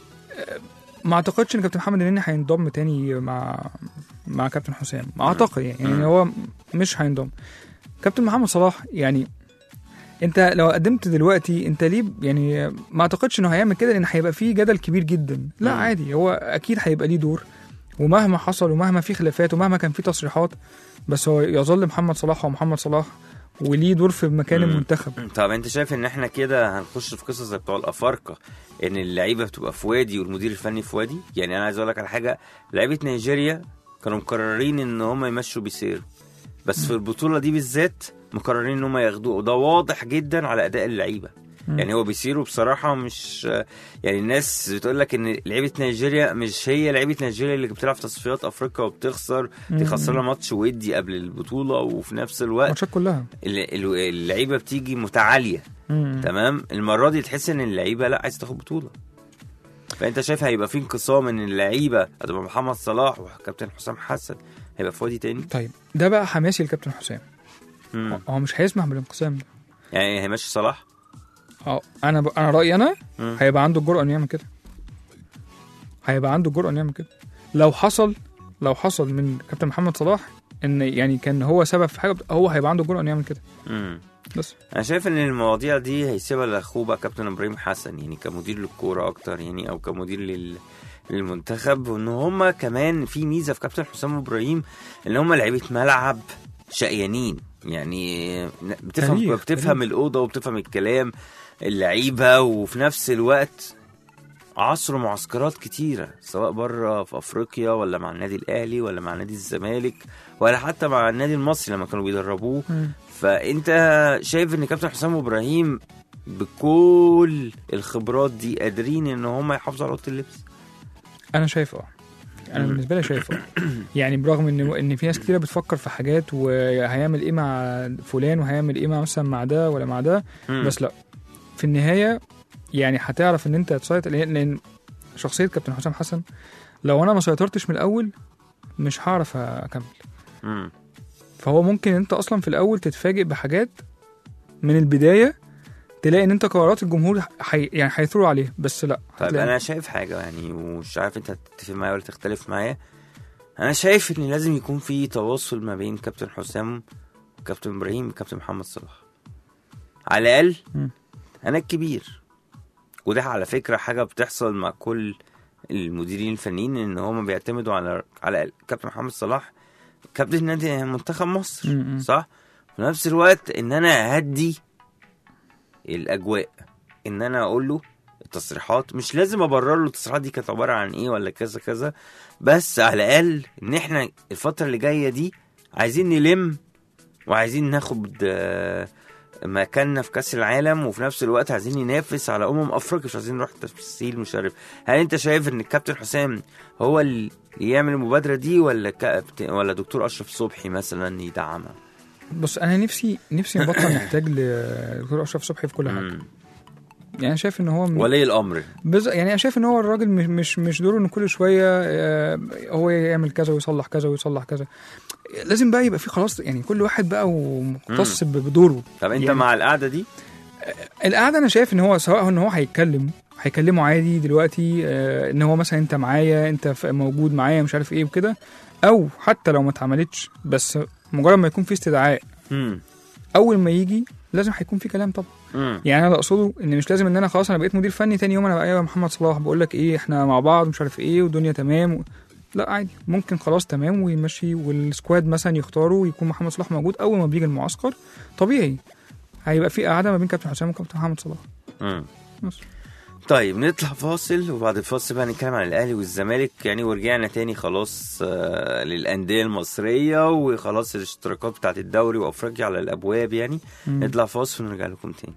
ما اعتقدش ان كابتن محمد النني هينضم تاني مع مع كابتن حسام اعتقد يعني, مم. يعني هو مش هينضم كابتن محمد صلاح يعني انت لو قدمت دلوقتي انت ليه يعني ما اعتقدش انه هيعمل كده لان هيبقى فيه جدل كبير جدا لا مم. عادي هو اكيد هيبقى ليه دور ومهما حصل ومهما في خلافات ومهما كان في تصريحات بس هو يظل محمد صلاح هو محمد صلاح وليه دور في مكان مم. المنتخب طب انت شايف ان احنا كده هنخش في قصص زي بتوع الافارقه ان اللعيبه بتبقى في وادي والمدير الفني في وادي يعني انا عايز اقول لك على حاجه لعيبه نيجيريا كانوا مقررين ان هم يمشوا بيسيرو بس في البطوله دي بالذات مقررين ان هم ياخدوه وده واضح جدا على اداء اللعيبه مم. يعني هو بيسيرو بصراحه مش يعني الناس بتقول لك ان لعيبه نيجيريا مش هي لعيبه نيجيريا اللي بتلعب في تصفيات افريقيا وبتخسر دي خسرنا ماتش ودي قبل البطوله وفي نفس الوقت الماتشات كلها ال- ال- اللعيبه بتيجي متعاليه مم. تمام المره دي تحس ان اللعيبه لا عايز تاخد بطوله فانت شايف هيبقى في انقسام ان اللعيبه هتبقى محمد صلاح وكابتن حسام حسن هيبقى في وادي تاني طيب ده بقى حماسي لكابتن حسام مم. هو مش هيسمح بالانقسام ده يعني هيمشي صلاح اه انا ب... انا رايي انا مم. هيبقى عنده الجرأه انه يعمل كده هيبقى عنده الجرأه انه يعمل كده لو حصل لو حصل من كابتن محمد صلاح ان يعني كان هو سبب في حاجه هو هيبقى عنده الجرأه انه يعمل كده مم. بس انا شايف ان المواضيع دي هيسيبها لاخوه بقى كابتن ابراهيم حسن يعني كمدير للكوره اكتر يعني او كمدير لل للمنتخب وان هما كمان في ميزه في كابتن حسام ابراهيم ان هما لعيبه ملعب شقيانين يعني بتفهم تاريخ، بتفهم تاريخ. الاوضه وبتفهم الكلام اللعيبه وفي نفس الوقت عصروا معسكرات كتيره سواء بره في افريقيا ولا مع النادي الاهلي ولا مع نادي الزمالك ولا حتى مع النادي المصري لما كانوا بيدربوه فانت شايف ان كابتن حسام ابراهيم بكل الخبرات دي قادرين ان هم يحافظوا على اوضه اللبس انا شايف اه انا مم. بالنسبه لي شايف اه يعني برغم ان ان في ناس كتيره بتفكر في حاجات وهيعمل ايه مع فلان وهيعمل ايه مع مثلا مع ده ولا مع ده مم. بس لا في النهايه يعني هتعرف ان انت تسيطر لان لأن شخصيه كابتن حسام حسن لو انا ما سيطرتش من الاول مش هعرف اكمل مم. فهو ممكن انت اصلا في الاول تتفاجئ بحاجات من البدايه تلاقي ان انت قرارات الجمهور حي... يعني هيثروا عليها بس لا طيب هتلاقي- انا شايف حاجه يعني ومش عارف انت تتفق معايا ولا تختلف معايا انا شايف ان لازم يكون في تواصل ما بين كابتن حسام وكابتن ابراهيم وكابتن محمد صلاح على الاقل مم. انا الكبير وده على فكره حاجه بتحصل مع كل المديرين الفنيين ان هم بيعتمدوا على على كابتن محمد صلاح كابتن نادي منتخب مصر م- م. صح في نفس الوقت ان انا اهدي الاجواء ان انا اقول له التصريحات مش لازم ابرر له التصريحات دي كانت عباره عن ايه ولا كذا كذا بس على الاقل ان احنا الفتره اللي جايه دي عايزين نلم وعايزين ناخد آه، مكاننا في كاس العالم وفي نفس الوقت عايزين ننافس على امم افريقيا مش عايزين نروح تفصيل مش عارف هل انت شايف ان الكابتن حسام هو اللي يعمل المبادره دي ولا كابتن ولا دكتور اشرف صبحي مثلا يدعمها بص انا نفسي نفسي نبطل نحتاج لدكتور اشرف صبحي في كل حاجه مم. يعني انا شايف ان هو م- ولي الامر بز... يعني انا شايف ان هو الراجل مش مش مش دوره ان كل شويه آه، هو يعمل كذا ويصلح كذا ويصلح كذا لازم بقى يبقى في خلاص يعني كل واحد بقى ومختص ب- بدوره طب انت يعني- مع القعده دي القعده انا شايف ان هو سواء ان هو هيتكلم هيكلمه عادي دلوقتي آه، ان هو مثلا انت معايا انت ف- موجود معايا مش عارف ايه وكده او حتى لو ما اتعملتش بس مجرد ما يكون في استدعاء مم. اول ما يجي لازم هيكون في كلام طبعا مم. يعني انا اللي اقصده ان مش لازم ان انا خلاص انا بقيت مدير فني تاني يوم انا بقى ايوه محمد صلاح بقول لك ايه احنا مع بعض مش عارف ايه والدنيا تمام و... لا عادي ممكن خلاص تمام ويمشي والسكواد مثلا يختاروا ويكون محمد صلاح موجود اول ما بيجي المعسكر طبيعي هيبقى في قعده ما بين كابتن حسام وكابتن محمد صلاح مم. بس. طيب نطلع فاصل وبعد الفاصل بقى نتكلم عن الاهلي والزمالك يعني ورجعنا تاني خلاص آه، للانديه المصريه وخلاص الاشتراكات بتاعت الدوري وافريقيا على الابواب يعني مم. نطلع فاصل ونرجع لكم تاني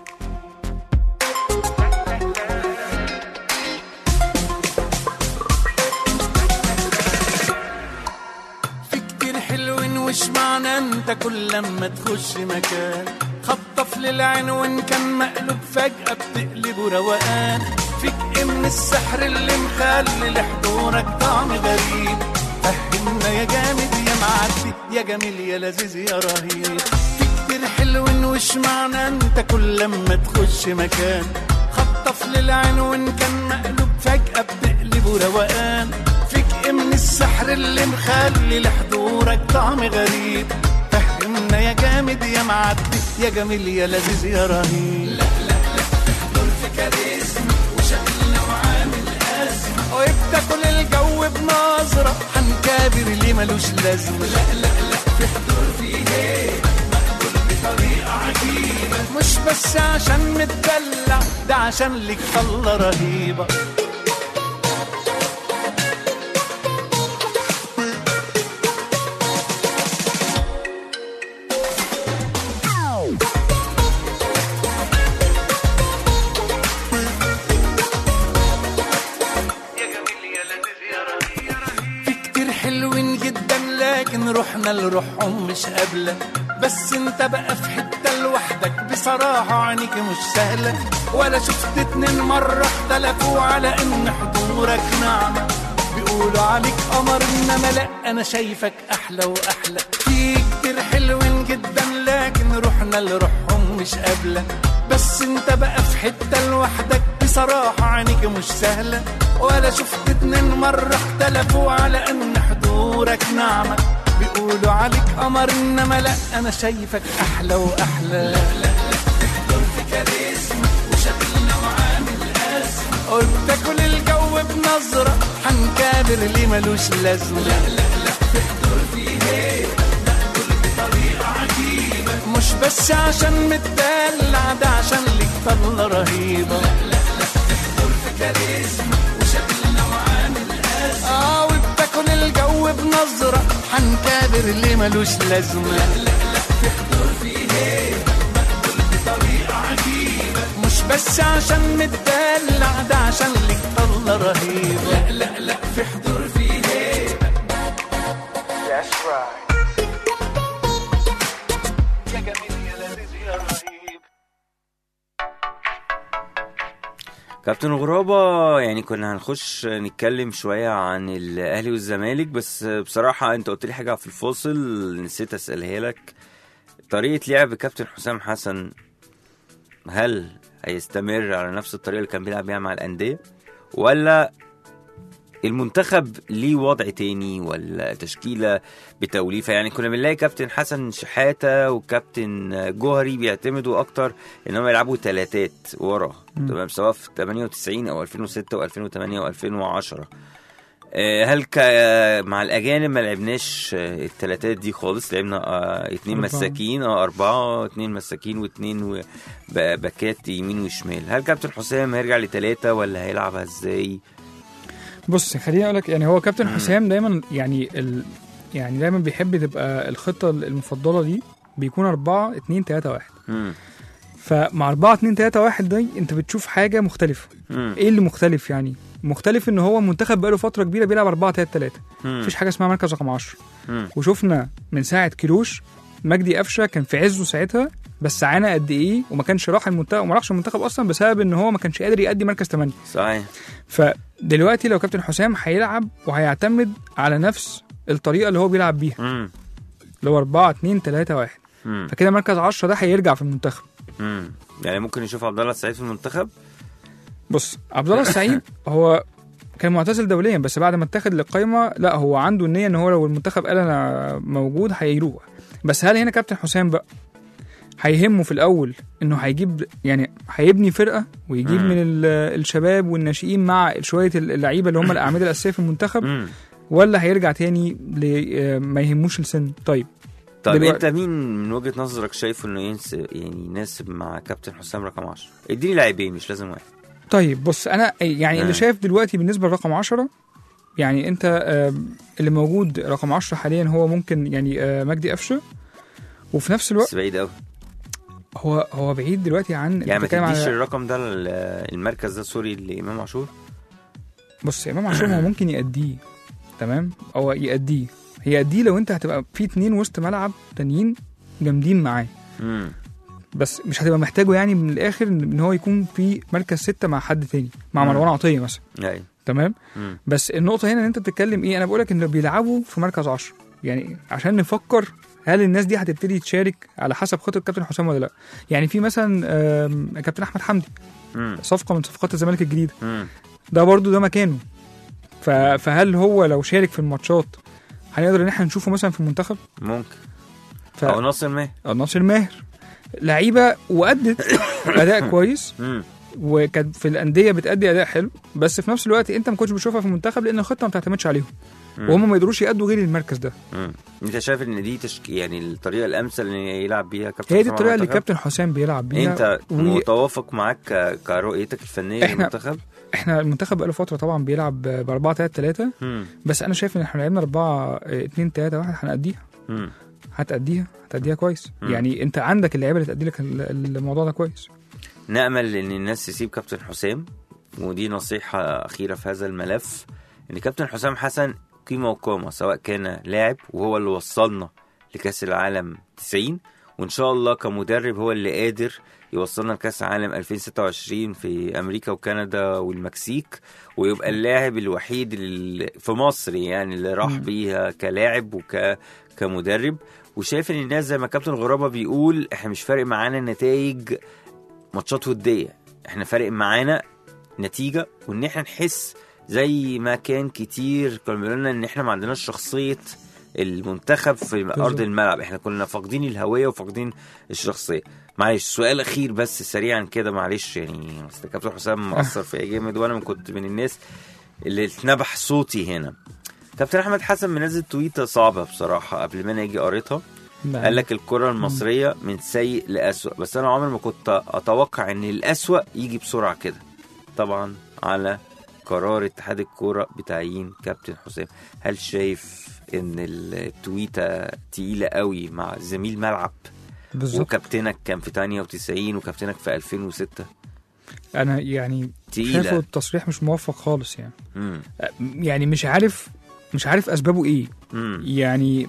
في كتير حلوين وش معنى انت كل لما تخش مكان خطف للعين وان كان مقلوب فجأة بتقلبه روقان فيك ايه من السحر اللي مخلي لحضورك طعم غريب فهمنا يا جامد يا معدي يا جميل يا لذيذ يا رهيب في كتير حلوين وش معنى انت كل لما تخش مكان خطف للعين وان كان مقلوب فجأة بتقلبه روقان فيك ايه من السحر اللي مخلي لحضورك طعم غريب فهمنا يا جامد يا معدي يا جميل يا لذيذ يا رهيب لا لا لا احضر في كاريزما وشكلنا وعامل أزمة وبتاكل الجو بنظرة هنكابر ليه ملوش لازمة لا لا لا في حضور فيه ايه مقبول بطريقة عجيبة مش بس عشان متدلع ده عشان ليك طلة رهيبة في كتير حلوين جدا لكن روحنا لروحهم مش قابلة بس انت بقى في حتة لوحدك بصراحة عينيك مش سهلة ولا شفت اتنين مرة اختلفوا على ان حضورك نعمة بيقولوا عليك قمر انما لا انا شايفك احلى واحلى في كتير حلوين جدا لكن روحنا لروحهم مش قابلة بس انت بقى في حتة لوحدك بصراحة عينيك مش سهلة ولا شفت اتنين مرة اختلفوا على ان حضورك نعمة بيقولوا عليك قمر انما لا انا شايفك احلى واحلى لا لا لا تحضر في كاريزما وشكلنا وعامل ازمة وبتاكل الجو بنظرة هنكابر ليه ملوش لازمة لا لا لا تحضر فيه ايه مقبول بطريقة عجيبة مش بس عشان متدلع ده عشان ليك طلة رهيبة لا لا لا تحضر في كاريزما وشكلنا وعامل أزمة اه وبتاكل الجو بنظرة هنكابر ليه ملوش لازمة لا لا لا تحضر فيه ايه مقبول بطريقة عجيبة مش بس عشان متدلع ده عشان ليك طلة رهيبة لا لا لا في حضور فيه ايه يا جميل يا لذيذ يا رهيب كابتن غرابة يعني كنا هنخش نتكلم شوية عن الأهلي والزمالك بس بصراحة أنت قلت لي حاجة في الفاصل نسيت أسألها لك طريقة لعب كابتن حسام حسن هل هيستمر على نفس الطريقة اللي كان بيلعب بيها مع الأندية ولا المنتخب ليه وضع تاني ولا تشكيلة بتوليفة يعني كنا بنلاقي كابتن حسن شحاتة وكابتن جوهري بيعتمدوا أكتر إنهم يلعبوا تلاتات ورا تمام سواء في 98 أو 2006 و2008 و2010 هل ك... مع الأجانب ما لعبناش آه، التلاتات دي خالص لعبنا آه، اتنين أربعة. مساكين اه أربعة اتنين مساكين واتنين و... ب- باكات يمين وشمال هل كابتن حسام هيرجع لتلاتة ولا هيلعبها ازاي؟ بص خليني اقول لك يعني هو كابتن مم. حسام دايما يعني ال يعني دايما بيحب تبقى الخطه المفضله دي بيكون 4 2 3 1 مم. فمع 4 2 3 1 دي انت بتشوف حاجه مختلفه مم. ايه اللي مختلف يعني مختلف ان هو منتخب بقاله فتره كبيره بيلعب 4 3 3 مم. مفيش حاجه اسمها مركز رقم 10 مم. وشفنا من ساعه كيروش مجدي قفشه كان في عزه ساعتها بس عانى قد ايه وما كانش راح المنتخب وما راحش المنتخب اصلا بسبب ان هو ما كانش قادر يأدي مركز 8 صحيح فدلوقتي لو كابتن حسام هيلعب وهيعتمد على نفس الطريقه اللي هو بيلعب بيها مم. اللي هو 4 2 3 1 مم. فكده مركز 10 ده هيرجع في المنتخب مم. يعني ممكن نشوف عبد الله السعيد في المنتخب بص عبد الله السعيد هو كان معتزل دوليا بس بعد ما اتاخد للقايمه لا هو عنده النيه ان هو لو المنتخب قال انا موجود هيروح بس هل هنا كابتن حسام بقى هيهمه في الاول انه هيجيب يعني هيبني فرقه ويجيب مم. من ال- الشباب والناشئين مع شويه اللعيبه اللي هم الاعمده الاساسيه في المنتخب مم. ولا هيرجع تاني ل- ما يهموش السن طيب طيب دلوقتي- انت مين من وجهه نظرك شايفه انه ينسب يعني يناسب مع كابتن حسام رقم 10 اديني لاعبين مش لازم واحد طيب بص انا يعني آه. اللي شايف دلوقتي بالنسبه لرقم 10 يعني انت آم، اللي موجود رقم 10 حاليا هو ممكن يعني آه، مجدي قفشه وفي نفس الوقت بس بعيد قوي هو هو بعيد دلوقتي عن يعني ما بتتكلم تديش على- الرقم ده لل- المركز ده سوري لامام عاشور بص امام عاشور هو ممكن يأديه تمام او يأديه هيأديه لو انت هتبقى في اتنين وسط ملعب تانيين جامدين معاه امم بس مش هتبقى محتاجه يعني من الاخر ان إن هو يكون في مركز ستة مع حد تاني مع مم. مروان عطيه مثلا ايوه تمام مم. بس النقطة هنا ان انت بتتكلم ايه انا بقولك ان بيلعبوا في مركز 10 يعني عشان نفكر هل الناس دي هتبتدي تشارك على حسب خطة كابتن حسام ولا لا يعني في مثلا آم، كابتن احمد حمدي مم. صفقة من صفقات الزمالك الجديدة مم. ده برضو ده مكانه ف- فهل هو لو شارك في الماتشات هنقدر ان احنا نشوفه مثلا في المنتخب ممكن ف... او ناصر ماهر ناصر ماهر لعيبه وادت اداء كويس مم. وكانت في الانديه بتادي اداء حلو بس في نفس الوقت انت ما كنتش بتشوفها في المنتخب لان الخطه ما بتعتمدش عليهم مم. وهم ما يقدروش يأدوا غير المركز ده مم. انت شايف ان دي تشك... يعني الطريقه الامثل ان يلعب بيها كابتن هي دي حسام الطريقه اللي المنتخب؟ كابتن حسام بيلعب بيها انت و- متوافق معاك ك... كرؤيتك الفنيه احنا- للمنتخب احنا المنتخب بقاله فتره طبعا بيلعب ب 4 3 3 مم. بس انا شايف ان احنا لعبنا 4 2 3 1 هنأديها مم. هتأديها هتأديها كويس مم. يعني انت عندك اللعيبه اللي تأدي لك ال- الموضوع ده كويس نأمل ان الناس تسيب كابتن حسام ودي نصيحة أخيرة في هذا الملف ان كابتن حسام حسن قيمة وقامة سواء كان لاعب وهو اللي وصلنا لكأس العالم 90 وإن شاء الله كمدرب هو اللي قادر يوصلنا لكأس العالم 2026 في أمريكا وكندا والمكسيك ويبقى اللاعب الوحيد اللي في مصر يعني اللي راح مم. بيها كلاعب وك كمدرب وشايف ان الناس زي ما كابتن غرابه بيقول احنا مش فارق معانا النتائج ماتشات وديه احنا فارق معانا نتيجه وان احنا نحس زي ما كان كتير كانوا بيقولوا لنا ان احنا ما عندناش شخصيه المنتخب في ارض الملعب احنا كنا فاقدين الهويه وفاقدين الشخصيه معلش سؤال اخير بس سريعا كده معلش يعني اصل كابتن حسام مأثر فيا جامد وانا كنت من الناس اللي اتنبح صوتي هنا كابتن احمد حسن منزل تويته صعبه بصراحه قبل ما انا اجي قريتها قال لك الكرة المصرية من سيء لأسوأ بس أنا عمري ما كنت أتوقع إن الأسوأ يجي بسرعة كده طبعا على قرار اتحاد الكورة بتعيين كابتن حسام هل شايف إن التويتة تقيلة قوي مع زميل ملعب بالظبط وكابتنك كان في 98 وكابتنك في 2006 انا يعني شايفه تقيلة التصريح مش موفق خالص يعني مم. يعني مش عارف مش عارف اسبابه ايه مم. يعني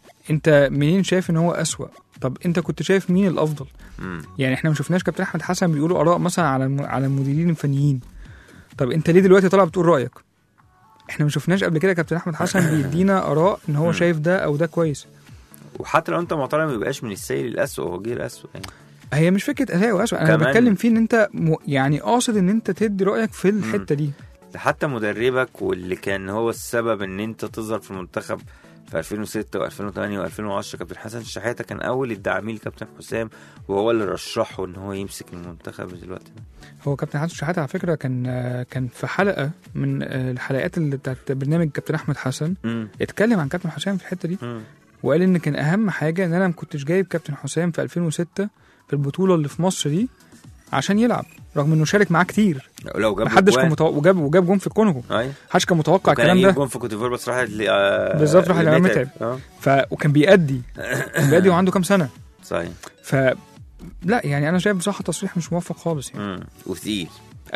انت منين شايف ان هو اسوأ طب انت كنت شايف مين الافضل مم. يعني احنا ما شفناش كابتن احمد حسن بيقولوا اراء مثلا على الم- على المديرين الفنيين طب انت ليه دلوقتي طالع بتقول رايك احنا ما شفناش قبل كده كابتن احمد حسن بيدينا اراء ان هو مم. شايف ده او ده كويس وحتى لو انت معترض ما يبقاش من السيء للاسوء هو جه الاسوء يعني هي مش فكره اساءه واسوء انا كمان- بتكلم فيه ان انت م... يعني قاصد ان انت تدي رايك في الحته دي ده حتى مدربك واللي كان هو السبب ان انت تظهر في المنتخب في 2006 و2008 و2010 كابتن حسن شحاته كان اول الداعمين لكابتن حسام وهو اللي رشحه ان هو يمسك المنتخب دلوقتي ده. هو كابتن حسن شحاته على فكره كان آه، كان في حلقه من آه، الحلقات اللي بتاعت برنامج كابتن احمد حسن مم. اتكلم عن كابتن حسام في الحته دي مم. وقال ان كان اهم حاجه ان انا ما كنتش جايب كابتن حسام في 2006 في البطوله اللي في مصر دي عشان يلعب رغم انه شارك معاه كتير لو جاب محدش كان جوان. متوقع وجاب وجاب جون في الكونغو ايوه محدش كان متوقع وكان الكلام هيجيب ده جون في كوتيفوار بس راحت ل آه، بالظبط، راح لإمام لمتعب. متعب. اه ف... وكان بيأدي كان بيأدي وعنده كام سنه صحيح ف لا يعني انا شايف بصراحه تصريح مش موفق خالص يعني مم. وثقيل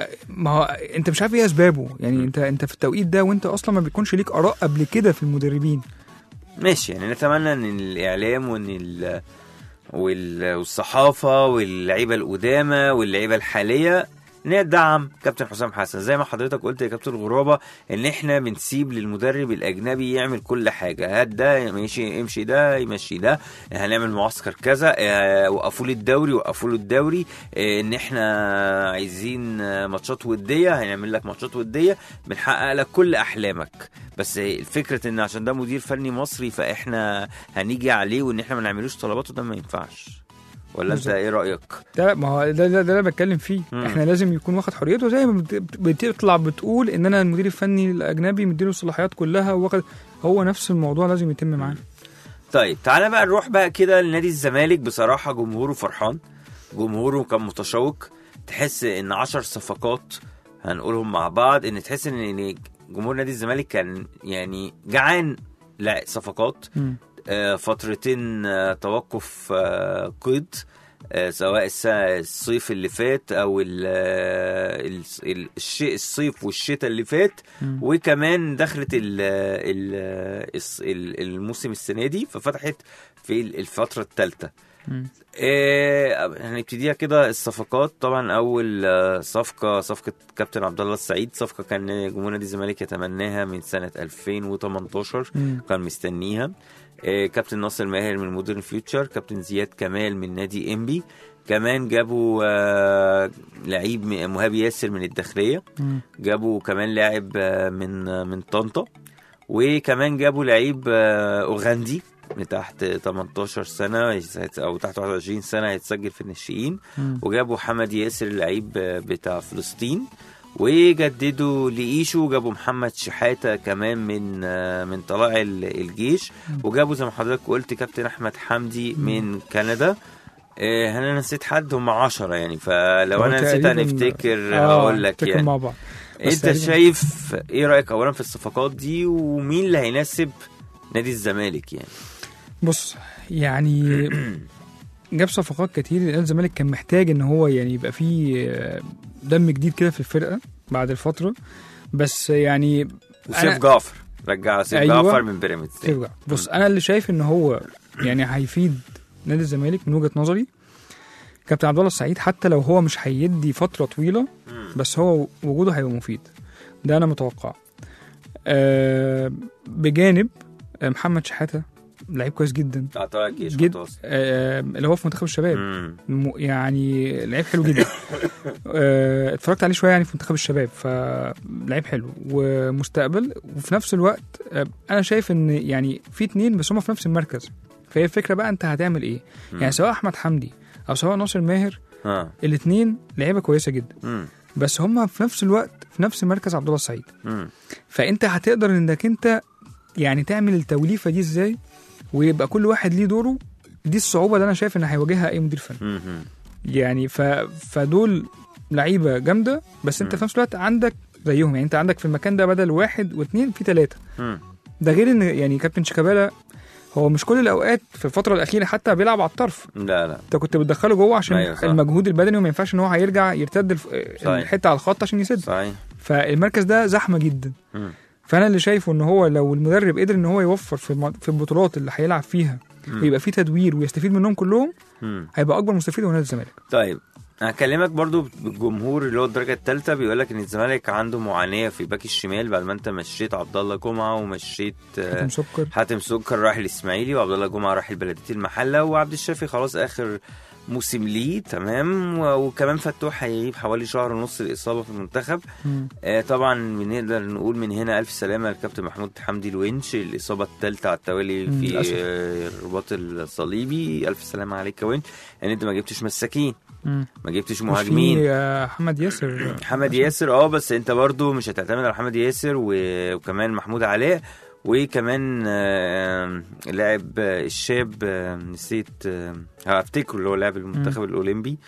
ما هو انت مش عارف ايه اسبابه يعني انت انت في التوقيت ده وانت اصلا ما بيكونش ليك اراء قبل كده في المدربين ماشي يعني نتمنى ان الاعلام وان ال... وال... والصحافه واللعيبه القدامى واللعيبه الحاليه ندعم كابتن حسام حسن زي ما حضرتك قلت يا كابتن الغرابه ان احنا بنسيب للمدرب الاجنبي يعمل كل حاجه هات ده ماشي امشي ده يمشي ده هنعمل معسكر كذا اه، وقفوا لي الدوري وقفوا له الدوري اه، ان احنا عايزين اه، ماتشات وديه هنعمل لك ماتشات وديه بنحقق لك كل احلامك بس الفكره ان عشان ده مدير فني مصري فاحنا هنيجي عليه وان احنا ما نعملوش طلباته ده ما ينفعش ولا انت بالظبط. ايه رايك ده ما هو ده ده, ده اللي أنا بتكلم فيه مم. احنا لازم يكون واخد حريته زي ما بت- بتطلع بتقول ان انا المدير الفني الاجنبي مديله الصلاحيات كلها واخد هو نفس الموضوع لازم يتم معاه طيب تعالى بقى نروح بقى كده لنادي الزمالك بصراحة جمهوره فرحان جمهوره كان متشوق تحس ان عشر صفقات هنقولهم مع بعض ان تحس ان إن جمهور نادي الزمالك كان يعني جعان لا صفقات مم. آه، فترتين آه، توقف آه، قيد آه، سواء الس- الصيف اللي فات او ال- آه، ال- ال- الشيء الصيف والشتاء اللي فات مم. وكمان دخلت ال ال الس- ال- الموسم السنه دي ففتحت في ال- الفتره الثالثه مم. آه، هنبتديها كده الصفقات طبعا اول آه، صفقه صفقه كابتن عبد الله السعيد صفقه كان جمهور نادي الزمالك يتمناها من سنه 2018 مم. كان مستنيها آه، كابتن ناصر ماهر من مودرن فيوتشر كابتن زياد كمال من نادي انبي كمان جابوا آه، لعيب م- مهاب ياسر من الداخليه مم. جابوا كمان لاعب آه، من آه، من طنطا وكمان جابوا لعيب آه، اوغندي من تحت 18 سنه هيت- او تحت 21 سنه هيتسجل في الناشئين مم. وجابوا حمد ياسر اللعيب آه، بتاع فلسطين وجددوا لإيشو وجابوا محمد شحاتة كمان من آه، من طلائع ال- الجيش وجابوا زي ما حضرتك قلت كابتن أحمد حمدي من كندا آه، هل انا نسيت حد هم 10 يعني فلو هو انا نسيت تقريباً- هنفتكر آه، هقول لك نفتكر يعني مع بعض بس انت تقريباً- شايف ايه رايك اولا في الصفقات دي ومين اللي هيناسب نادي الزمالك يعني بص يعني جاب صفقات كتير لان الزمالك كان محتاج ان هو يعني يبقى فيه آه، دم جديد كده في الفرقه بعد الفتره بس يعني وسيف أنا- جعفر رجع سيف أيوة. جعفر من بيراميدز تاني. ترجع بص انا اللي شايف ان هو يعني هيفيد نادي الزمالك من وجهه نظري كابتن عبد الله السعيد حتى لو هو مش هيدي فتره طويله مم. بس هو وجوده هيبقى مفيد ده انا متوقع أه بجانب آه، محمد شحاته لعيب كويس جدا بتاع طلائع الجيش جد متوسط. أه اللي هو في منتخب الشباب مم. م- يعني لعيب حلو جدا آه، اتفرجت عليه شويه يعني في منتخب الشباب فلعيب حلو ومستقبل وفي نفس الوقت آه، انا شايف ان يعني في اتنين بس هما في نفس المركز فهي الفكره بقى انت هتعمل ايه يعني سواء احمد حمدي او سواء ناصر ماهر ها الاتنين لعيبه كويسه جدا مم. بس هما في نفس الوقت في نفس مركز عبد الله السعيد مم. فانت هتقدر انك انت يعني تعمل التوليفه دي ازاي ويبقى كل واحد ليه دوره دي الصعوبه اللي انا شايف ان هيواجهها اي مدير فني مم. يعني ف... فدول لعيبه جامده بس انت مم. في نفس الوقت عندك زيهم يعني انت عندك في المكان ده بدل واحد واثنين في ثلاثه مم. ده غير ان يعني كابتن شيكابالا هو مش كل الاوقات في الفتره الاخيره حتى بيلعب على الطرف لا لا انت كنت بتدخله جوه عشان أيوة صح. المجهود البدني وما ينفعش ان هو هيرجع يرتد الف... صحيح. الحته على الخط عشان يسد صحيح فالمركز ده زحمه جدا مم. فانا اللي شايفه ان هو لو المدرب قدر ان هو يوفر في الم- في البطولات اللي هيلعب فيها مم. ويبقى فيه تدوير ويستفيد منهم كلهم مم. هيبقى اكبر مستفيد هو نادي الزمالك طيب هكلمك برضو بالجمهور اللي هو الدرجه الثالثه بيقول لك ان الزمالك عنده معاناه في باك الشمال بعد ما انت مشيت عبد الله جمعه ومشيت آه، حاتم سكر حاتم سكر راح الاسماعيلي وعبد الله جمعه راح البلديه المحله وعبد الشافي خلاص اخر موسم ليه تمام و- وكمان فتوح هيغيب حوالي شهر ونص الاصابه في المنتخب مم. آه طبعا بنقدر نقول من هنا الف سلامه للكابتن محمود حمدي الونش الاصابه الثالثه على التوالي مم، في للأسف. آه، الرباط الصليبي الف سلامه عليك يا ونش ان انت ما جبتش مساكين مم. ما جبتش وفي مهاجمين آه، محمد ياسر محمد ياسر اه بس انت برضو مش هتعتمد على محمد ياسر و- وكمان محمود علاء وكمان آه، لاعب آه، الشاب آه، نسيت آه، هفتكره اللي هو لاعب المنتخب الاولمبي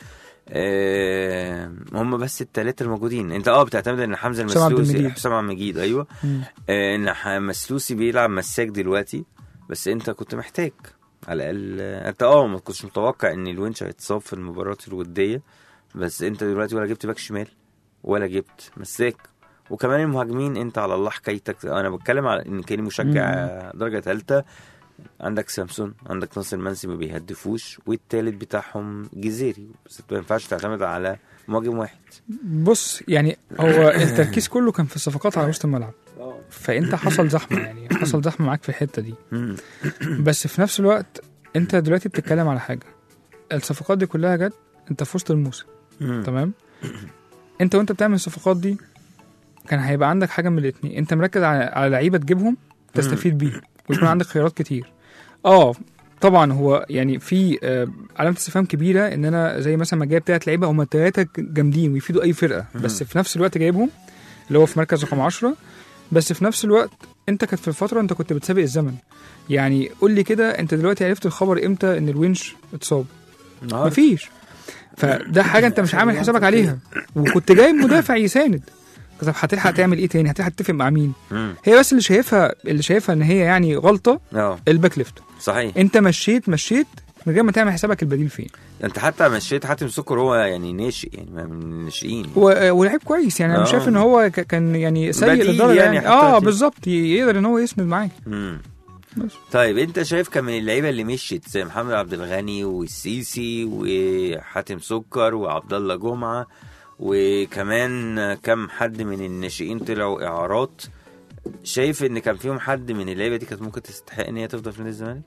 آه، هم بس الثلاثه الموجودين انت اه بتعتمد ان حمزه حسام عبد المسلوسي المجيد. حسام عبد المجيد ايوه مم. آه، ان ح- مسلوسي بيلعب مساك دلوقتي بس انت كنت محتاج على الاقل آه، انت اه ما كنتش متوقع ان الونش هيتصاب في المباراه الوديه بس انت دلوقتي ولا جبت باك شمال ولا جبت مساك وكمان المهاجمين انت على الله حكايتك انا بتكلم على ان كاني مشجع درجه ثالثه عندك سامسون عندك ناصر منسي ما بيهدفوش والتالت بتاعهم جزيري بس ما ينفعش تعتمد على مهاجم واحد بص يعني هو التركيز كله كان في الصفقات على وسط الملعب فانت حصل زحمه يعني حصل زحمه معاك في الحته دي مم. بس في نفس الوقت انت دلوقتي بتتكلم على حاجه الصفقات دي كلها جت انت في وسط الموسم مم. تمام انت وانت بتعمل الصفقات دي كان هيبقى عندك حاجه من الاتنين انت مركز على, على لعيبه تجيبهم تستفيد بيهم ويكون عندك خيارات كتير اه طبعا هو يعني في آه، علامه استفهام كبيره ان انا زي مثلا ما جايب تلات لعيبه هم التلاته جامدين ويفيدوا اي فرقه بس في نفس الوقت جايبهم اللي هو في مركز رقم 10 بس في نفس الوقت انت كانت في الفتره انت كنت بتسابق الزمن يعني قول لي كده انت دلوقتي عرفت الخبر امتى ان الونش اتصاب النهارده مفيش فده حاجه انت مش عامل حسابك عليها وكنت جايب مدافع يساند طب هتلحق تعمل ايه تاني هتلحق تتفق مع مين مم. هي بس اللي شايفها اللي شايفها ان هي يعني غلطه اه الباك ليفت صحيح انت مشيت مشيت من غير ما تعمل حسابك البديل فين انت حتى مشيت حاتم سكر هو يعني ناشئ يعني ما من الناشئين و- ولعيب كويس يعني انا مش آه. شايف ان هو ك- كان يعني سيء بديل للدرجه يعني يعني, حتى اه في- بالظبط ي- يقدر ان هو يسند معاك مم. بس. طيب انت شايف كان من اللعيبه اللي مشيت زي محمد عبد الغني والسيسي وحاتم سكر وعبد الله جمعه وكمان كم حد من الناشئين طلعوا اعارات شايف ان كان فيهم حد من اللعيبه دي كانت ممكن تستحق ان هي تفضل في نادي الزمالك؟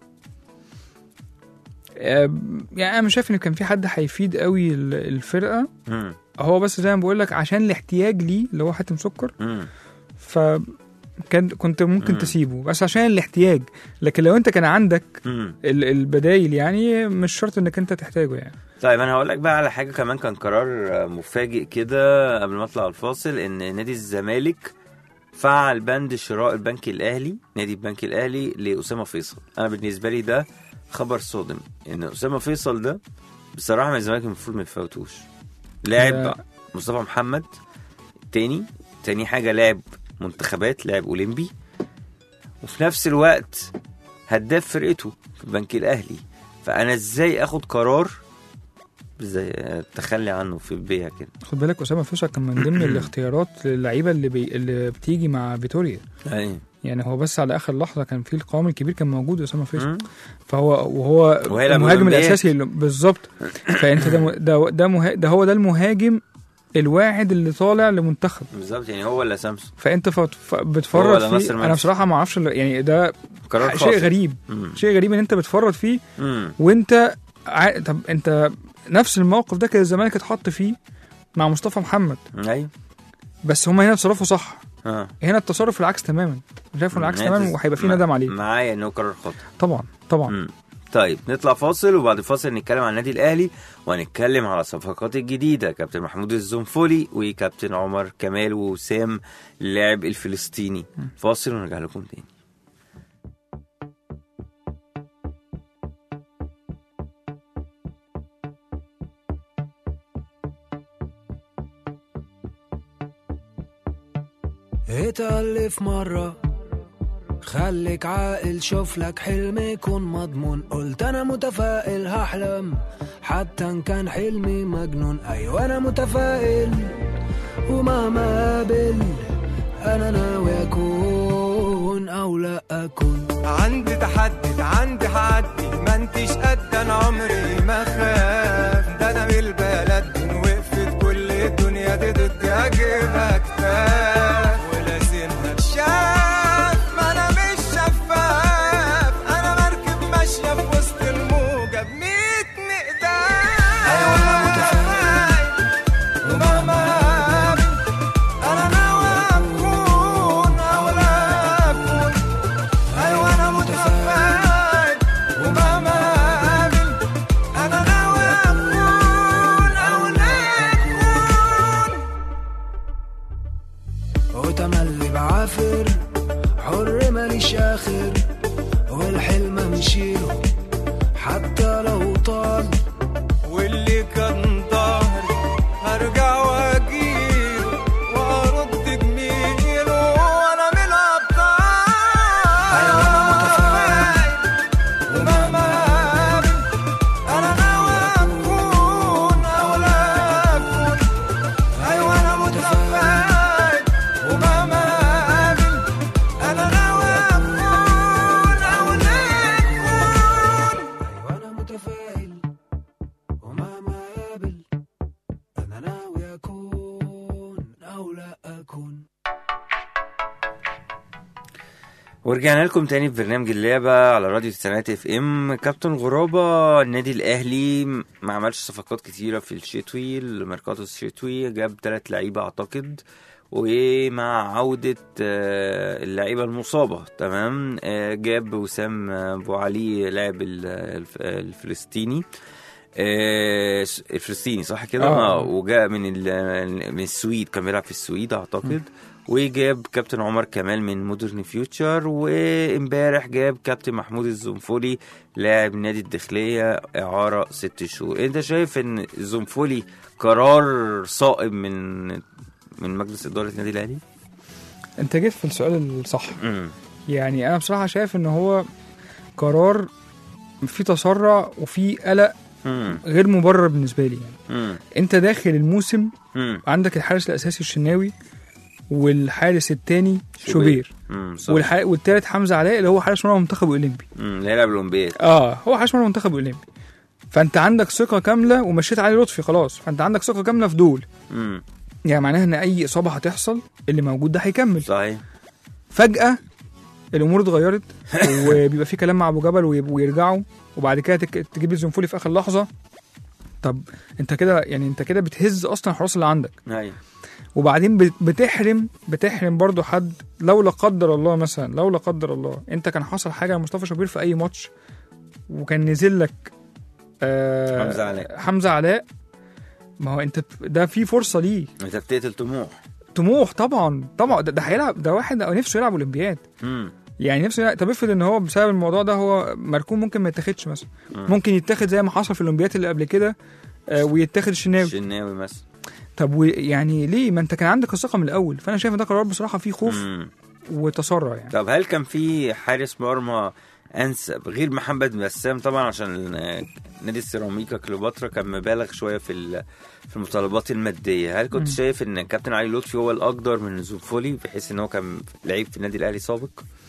آه، يعني انا مش شايف ان كان في حد هيفيد قوي ال- الفرقه مم. هو بس زي ما بقول لك عشان الاحتياج ليه اللي هو حاتم سكر مم. ف كان كنت ممكن مم. تسيبه بس عشان الاحتياج لكن لو انت كان عندك مم. ال- البدايل يعني مش شرط انك انت تحتاجه يعني طيب انا هقول لك بقى على حاجه كمان كان قرار مفاجئ كده قبل ما اطلع الفاصل ان نادي الزمالك فعل بند شراء البنك الاهلي نادي البنك الاهلي لاسامه فيصل انا بالنسبه لي ده خبر صادم ان اسامه فيصل ده بصراحه من الزمالك المفروض ما يفوتوش لاعب لا. مصطفى محمد تاني تاني حاجه لاعب منتخبات لاعب اولمبي وفي نفس الوقت هداف فرقته في البنك الاهلي فانا ازاي اخد قرار زي التخلي عنه في البيع كده خد بالك اسامه فيصل كان من ضمن الاختيارات للعيبه اللي بي... اللي بتيجي مع فيتوريا ايوه يعني هو بس على اخر لحظه كان في القوام الكبير كان موجود اسامه فيصل مم. فهو وهو وهيلعب المهاجم أولمبياد. الاساسي اللي- بالظبط فانت ده م- ده ده, مه... ده هو ده المهاجم الواحد اللي طالع لمنتخب بالظبط يعني هو ولا سامسون فانت فت... ف... هو بتفرط ولا ناصر فيه انا منسي. بصراحه ما اعرفش ال- يعني ده قرار شيء خاطئ غريب مم. شيء غريب ان انت بتفرط فيه مم. وانت ع... طب انت نفس الموقف ده كان الزمالك اتحط فيه مع مصطفى محمد ايوه بس هم هنا اتصرفوا صح اه هنا التصرف العكس تماما شايفه العكس مم. تماما وهيبقى فيه مع- ندم عليه معايا انه قرار خاطئ طبعا طبعا مم. طيب نطلع فاصل وبعد الفاصل نتكلم عن النادي الاهلي وهنتكلم على الصفقات الجديده كابتن محمود الزنفولي وكابتن عمر كمال ووسام اللاعب الفلسطيني فاصل ونرجع لكم تاني اتألف مرة خليك عاقل شوف لك حلم يكون مضمون قلت انا متفائل هحلم حتى ان كان حلمي مجنون ايوه انا متفائل ومهما قابل انا ناوي اكون او لا اكون عندي تحدي عندي حدي ما انتش قد انا عمري ما خاف ده انا من البلد ورجعنا لكم تاني في برنامج اللعبة على راديو تسعينات اف ام كابتن غرابة النادي الأهلي ما عملش صفقات كتيرة في الشتوي الميركاتو الشتوي جاب ثلاث لعيبة أعتقد ومع عودة آه، اللعيبة المصابة تمام آه، جاب وسام أبو علي لاعب ال- الف- الفلسطيني آه، الفلسطيني صح كده آه. آه. وجاء من ال- من السويد كان بيلعب في السويد اعتقد وجاب كابتن عمر كمال من مودرن فيوتشر وامبارح جاب كابتن محمود الزنفولي لاعب نادي الداخلية إعارة ست شهور أنت شايف إن الزنفولي قرار صائب من من مجلس إدارة النادي الأهلي؟ انت جيت في السؤال الصح امم يعني انا بصراحه شايف ان هو قرار في تسرع وفي قلق امم غير مبرر بالنسبه لي يعني امم انت داخل الموسم امم عندك الحارس الاساسي الشناوي والحارس الثاني شوبير. شوبير امم صح والح... والثالث حمزه علاء اللي هو حارس مرمى المنتخب الاولمبي امم اللي هيلعب الأولمبياد اه هو حارس مرمى المنتخب الاولمبي فانت عندك ثقه كامله ومشيت علي لطفي خلاص فانت عندك ثقه كامله في دول امم يعني معناها ان اي اصابه هتحصل اللي موجود ده هيكمل صحيح فجاه الامور اتغيرت وبيبقى في كلام مع ابو جبل ويب- ويرجعوا وبعد كده تك- تجيب الزنفولي في اخر لحظه طب انت كده يعني انت كده بتهز اصلا الحراس اللي عندك ايوه وبعدين بت- بتحرم بتحرم برضو حد لو لا قدر الله مثلا لو لا قدر الله انت كان حصل حاجه لمصطفى شوبير في اي ماتش وكان نزل لك آه حمزة علاء. حمزه علاء ما هو انت ده في فرصه ليه انت بتقتل طموح طموح طبعا طبعا ده, ده هيلعب ده واحد نفسه يلعب اولمبياد امم يعني نفسه يلعب. طب افرض ان هو بسبب الموضوع ده هو مركون ممكن ما يتاخدش مثلا مم. ممكن يتاخد زي ما حصل في الاولمبياد اللي قبل كده آه ويتاخد الشناوي الشناوي مثلا طب و- يعني ليه ما انت كان عندك الثقه من الاول فانا شايف ان ده قرار بصراحه فيه خوف مم. وتسرع يعني طب هل كان في حارس مرمى انسب غير محمد بسام طبعا عشان آه، نادي السيراميكا كليوباترا كان مبالغ شويه في ال- في المطالبات الماديه هل كنت مم. شايف ان كابتن علي لطفي هو الاقدر من زوفولي بحيث ان هو كان لعيب في النادي الاهلي سابق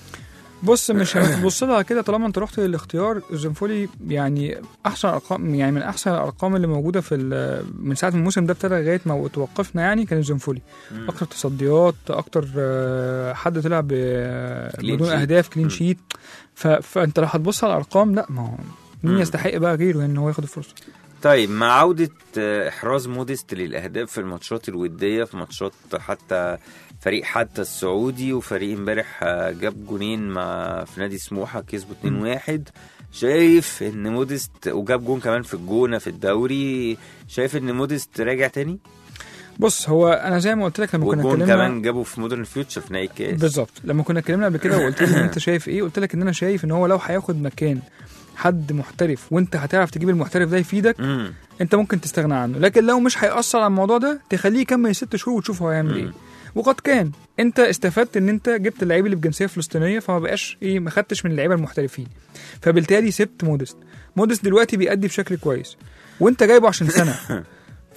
بص مش هتبص لها كده طالما انت رحت للاختيار الزنفولي يعني احسن ارقام يعني من احسن الارقام اللي موجوده في ال- من ساعه ما الموسم ده ابتدى لغايه ما توقفنا يعني كان الزنفولي مم. اكتر تصديات اكتر آه، حد طلع ب- Clean بدون sheet. اهداف كلين مم. شيت ف... فانت لو هتبص على الارقام لا ما هو مين مم. يستحق بقى غيره ان هو ياخد الفرصه طيب مع عودة آه، إحراز موديست للأهداف في الماتشات الودية في ماتشات حتى فريق حتى السعودي وفريق امبارح آه، جاب جونين مع في نادي سموحة كسبوا 2-1 شايف إن موديست وجاب جون كمان في الجونة في الدوري شايف إن موديست راجع تاني بص هو انا زي ما قلت لك لما كنا والجون اتكلمنا كمان جابوا في مودرن فيوتشر في نهائي الكاس بالظبط لما كنا اتكلمنا قبل كده وقلت لي انت شايف ايه قلت لك ان انا شايف ان هو لو هياخد مكان حد محترف وانت هتعرف تجيب المحترف ده يفيدك امم انت ممكن تستغنى عنه لكن لو مش هيأثر على الموضوع ده تخليه يكمل ست شهور وتشوف هو هيعمل ايه مم. وقد كان انت استفدت ان انت جبت اللعيب اللي بجنسيه فلسطينيه فما بقاش ايه ما خدتش من اللعيبه المحترفين فبالتالي سبت مودست مودست دلوقتي بيأدي بشكل كويس وانت جايبه عشان سنه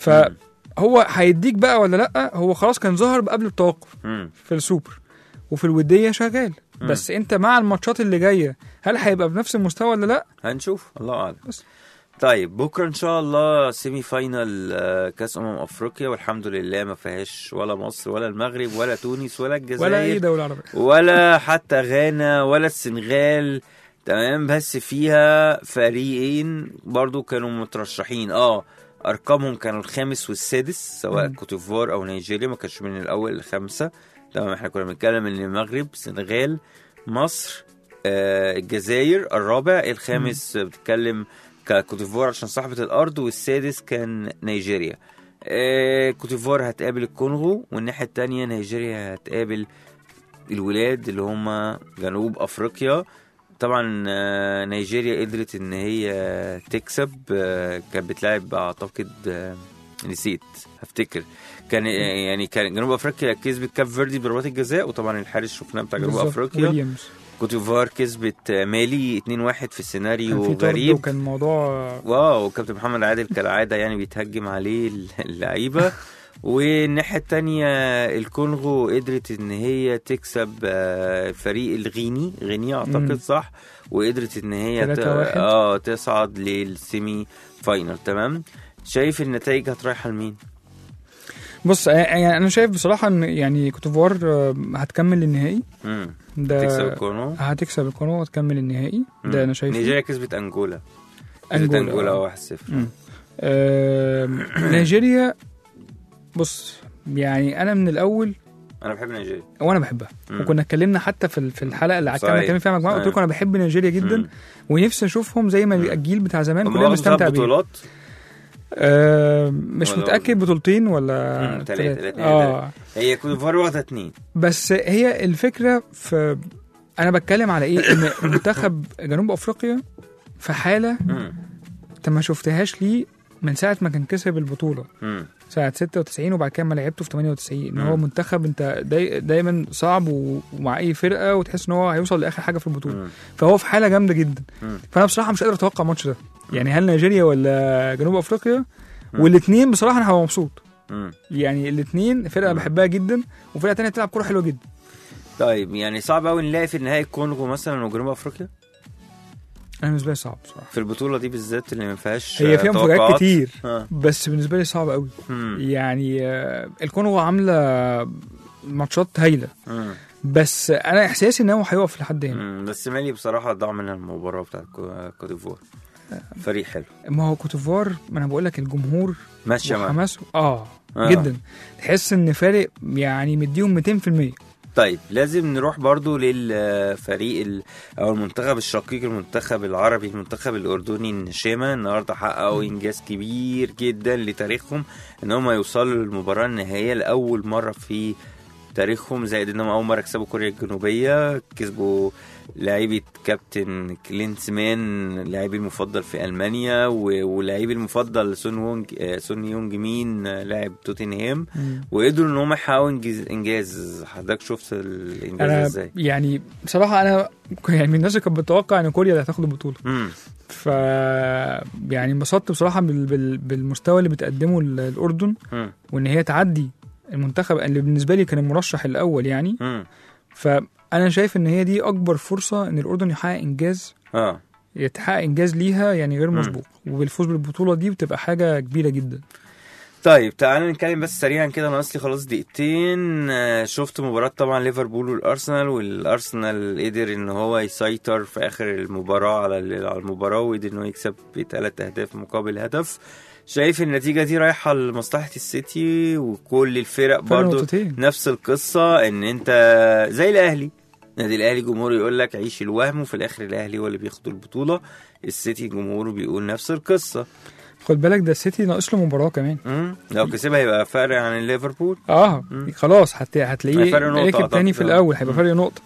فهو هيديك بقى ولا لا هو خلاص كان ظهر قبل التوقف امم في السوبر وفي الوديه شغال مم. بس انت مع الماتشات اللي جايه هل هيبقى بنفس المستوى ولا لا هنشوف الله اعلم بس. طيب بكره ان شاء الله سيمي فاينال آه، كاس امم افريقيا والحمد لله ما فيهاش ولا مصر ولا المغرب ولا تونس ولا الجزائر ولا اي دوله عربيه ولا حتى غانا ولا السنغال تمام بس فيها فريقين برضو كانوا مترشحين اه ارقامهم كانوا الخامس والسادس سواء مم. كوتيفوار او نيجيريا ما كانش من الاول الخمسه تمام احنا كنا بنتكلم ان المغرب السنغال مصر آه الجزائر الرابع الخامس بتتكلم كوتيفوار عشان صاحبة الأرض والسادس كان نيجيريا آه كوتيفوار هتقابل الكونغو والناحية التانية نيجيريا هتقابل الولاد اللي هم جنوب أفريقيا طبعا آه، نيجيريا قدرت ان هي تكسب آه، كانت بتلعب اعتقد آه، نسيت هفتكر كان آه، يعني كان جنوب افريقيا كسبت كاب فيردي بضربات الجزاء وطبعا الحارس شفناه بتاع جنوب بالظبط. افريقيا ويليامز كوتيفوار كسبت آه، مالي 2-1 في كان السيناريو في طرد غريب وكان الموضوع واو كابتن محمد عادل كالعادة يعني بيتهجم عليه اللعيبة والناحية التانية الكونغو قدرت ان هي تكسب آه، الفريق الغيني غينيا اعتقد مم. صح وقدرت ان هي ت- 3-1. اه تصعد للسيمي فاينل تمام شايف النتائج هترايحة لمين؟ بص يعني انا شايف بصراحه ان يعني كوتيفوار آه، هتكمل النهائي مم. ده تكسب الكونو هتكسب القناه وهتكمل النهائي مم. ده انا شايفه نيجيريا كسبت انجولا كسبت أنجولا، انجولا آه. 1-0 مم. آم، نيجيريا بص يعني انا من الاول انا بحب نيجيريا وانا بحبها مم. وكنا اتكلمنا حتى في ال- في الحلقه اللي صحيح. كنا اتكلمنا فيها مجموعه قلت صحيح. لكم انا بحب نيجيريا جدا مم. ونفسي اشوفهم زي ما مم. الجيل بتاع زمان هم كلنا واخدوا بنستمتع ثلاث بيه بطولات آه مش ولا متاكد بطولتين ولا مم، تلاتة، تلاتة. تلاتة. اه هي كوت ديفوار واخده اثنين بس هي الفكره في انا بتكلم على ايه ان منتخب جنوب افريقيا في حاله انت ما شفتهاش ليه من ساعه ما كان كسب البطوله ساعه 96 وبعد كده ما لعبته في 98 ان هو مم. منتخب انت داي دايما صعب و- ومع اي فرقه وتحس ان هو هيوصل لاخر حاجه في البطوله فهو في حاله جامده جدا مم. فانا بصراحه مش قادر اتوقع الماتش ده يعني هل نيجيريا ولا جنوب افريقيا والاثنين بصراحه انا هبقى مبسوط يعني الاثنين فرقه مم. بحبها جدا وفرقه تانية بتلعب كوره حلوه جدا طيب يعني صعب قوي نلاقي في النهائي الكونغو مثلا وجنوب افريقيا انا بالنسبه لي صعب بصراحه في البطوله دي بالذات اللي ما فيهاش هي آه، فيها مفاجآت توقعات. كتير آه. بس بالنسبه لي صعب قوي مم. يعني آه، الكونغو عامله ماتشات هايله مم. بس انا احساسي ان هو هيقف لحد هنا مم. بس مالي بصراحه ضاع منها المباراه بتاعت كو- كوت ديفوار فريق حلو ما هو كوتيفوار ما انا بقول لك الجمهور ماشيه معاك وحماسه اه, آه. جدا تحس ان فارق يعني مديهم 200% طيب لازم نروح برضو للفريق ال... او المنتخب الشقيق المنتخب العربي المنتخب الاردني النشامه النهارده حققوا انجاز كبير جدا لتاريخهم ان هم يوصلوا للمباراه النهائيه لاول مره في تاريخهم زائد انهم اول مره كسبوا كوريا الجنوبيه كسبوا لاعيبه كابتن كلينسمان لاعبي المفضل في المانيا و- ولاعيبي المفضل سون وونج آه، سون يونج مين آه، لاعب توتنهام وقدروا ان هم يحققوا انجاز انجاز حضرتك شفت الانجاز ده انا ازاي يعني بصراحه انا يعني من الناس اللي كانت بتتوقع ان كوريا اللي هتاخد البطوله امم ف يعني انبسطت بصراحه بال... بال... بالمستوى اللي بتقدمه ال- الاردن امم وان هي تعدي المنتخب اللي بالنسبه لي كان المرشح الاول يعني امم فانا شايف ان هي دي اكبر فرصه ان الاردن يحقق انجاز اه يتحقق انجاز ليها يعني غير مم. مسبوق وبالفوز بالبطوله دي بتبقى حاجه كبيره جدا طيب تعالى نتكلم بس سريعا كده ناقص لي خلاص دقيقتين آه، شفت مباراة طبعا ليفربول والارسنال والارسنال قدر ان هو يسيطر في اخر المباراة على ال- على المباراة وقدر ان هو يكسب بثلاث اهداف مقابل هدف شايف النتيجة دي رايحة لمصلحة السيتي وكل الفرق فرق برضو نقطتين نفس القصة ان انت زي الاهلي نادي الاهلي جمهوره يقول لك عيش الوهم وفي الاخر الاهلي هو اللي بياخد البطولة السيتي جمهوره بيقول نفس القصة خد بالك ده السيتي ناقص له مباراه كمان مم. لو كسبها يبقى فرق عن ليفربول اه مم. خلاص هت... هتلاقيه هيفرق نقطة ركب أعتقد. تاني في آه. الاول هيبقى مم. فرق نقطه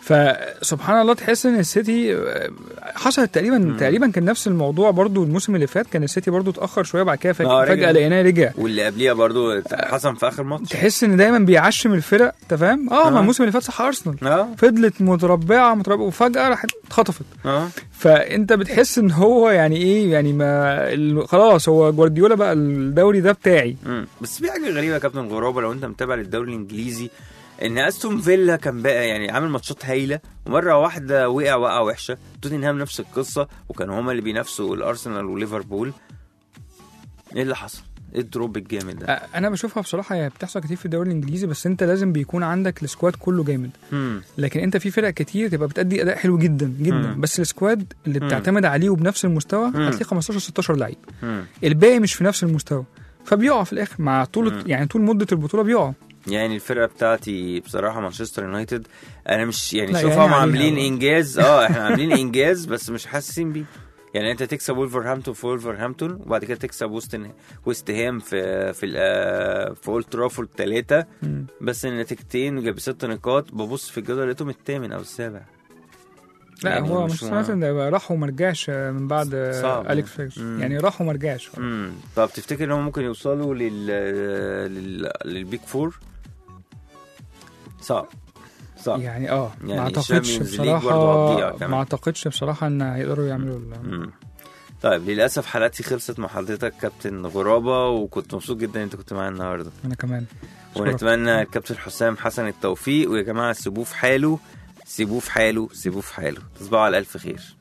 فسبحان الله تحس ان السيتي آه، حصلت تقريبا مم. تقريبا كان نفس الموضوع برضو الموسم اللي فات كان السيتي برضو اتاخر شويه بعد كده فج... آه، رجع. فجاه لقيناه رجع واللي قبليها برضو حصل في اخر ماتش تحس ان دايما بيعشم الفرق انت فاهم اه آه. ما الموسم اللي فات صح ارسنال اه فضلت متربعه متربعه وفجاه راحت اتخطفت اه فانت بتحس ان هو يعني ايه يعني ما ال- خلاص هو جوارديولا بقى الدوري ده بتاعي مم. بس في حاجه غريبه يا كابتن غرابه لو انت متابع للدوري الانجليزي ان استون فيلا كان بقى يعني عامل ماتشات هايله ومره واحده وقع وقعه وحشه توتنهام نفس القصه وكانوا هما اللي بينافسوا الارسنال وليفربول ايه اللي حصل؟ ايه الدروب الجامد ده؟ أ- انا بشوفها بصراحه هي بتحصل كتير في الدوري الانجليزي بس انت لازم بيكون عندك السكواد كله جامد مم. لكن انت في فرق كتير تبقى بتأدي اداء حلو جدا جدا مم. بس السكواد اللي مم. بتعتمد عليه وبنفس المستوى مم. هتلاقي 15 16 لعيب مم. الباقي مش في نفس المستوى فبيقع في الاخر مع طول مم. يعني طول مده البطوله بيقع يعني الفرقه بتاعتي بصراحه مانشستر يونايتد انا مش يعني لا، شوفهم يعني عليها عاملين بقى. انجاز اه احنا عاملين انجاز بس مش حاسين بيه يعني انت تكسب ولفرهامبتون في ولفرهامبتون وبعد كده تكسب وست ويست هام في في ال- في اولد ترافورد ثلاثه مم. بس النتيجتين جاب ست نقاط ببص في الجدول لقيتهم الثامن او السابع لا يعني هو مش مش مع- سمعت ان راح وما رجعش من بعد صعب. اليكس فيرجز مم. يعني راح وما رجعش امم طب تفتكر ان هم ممكن يوصلوا لل لل للبيج فور صعب صعب يعني اه يعني ما اعتقدش الشامبيونز ليج برضه هتضيع بصراحه كمان. ما اعتقدش بصراحه ان هيقدروا يعملوا ال- مم. طيب للاسف حلقتي خلصت مع حضرتك كابتن غرابه وكنت مبسوط جدا ان انت كنت معايا النهارده انا كمان أشكرك. ونتمنى الكابتن حسام حسن التوفيق ويا جماعه سيبوه في حاله سيبوه في حاله سيبوه في حاله تصبحوا على الف خير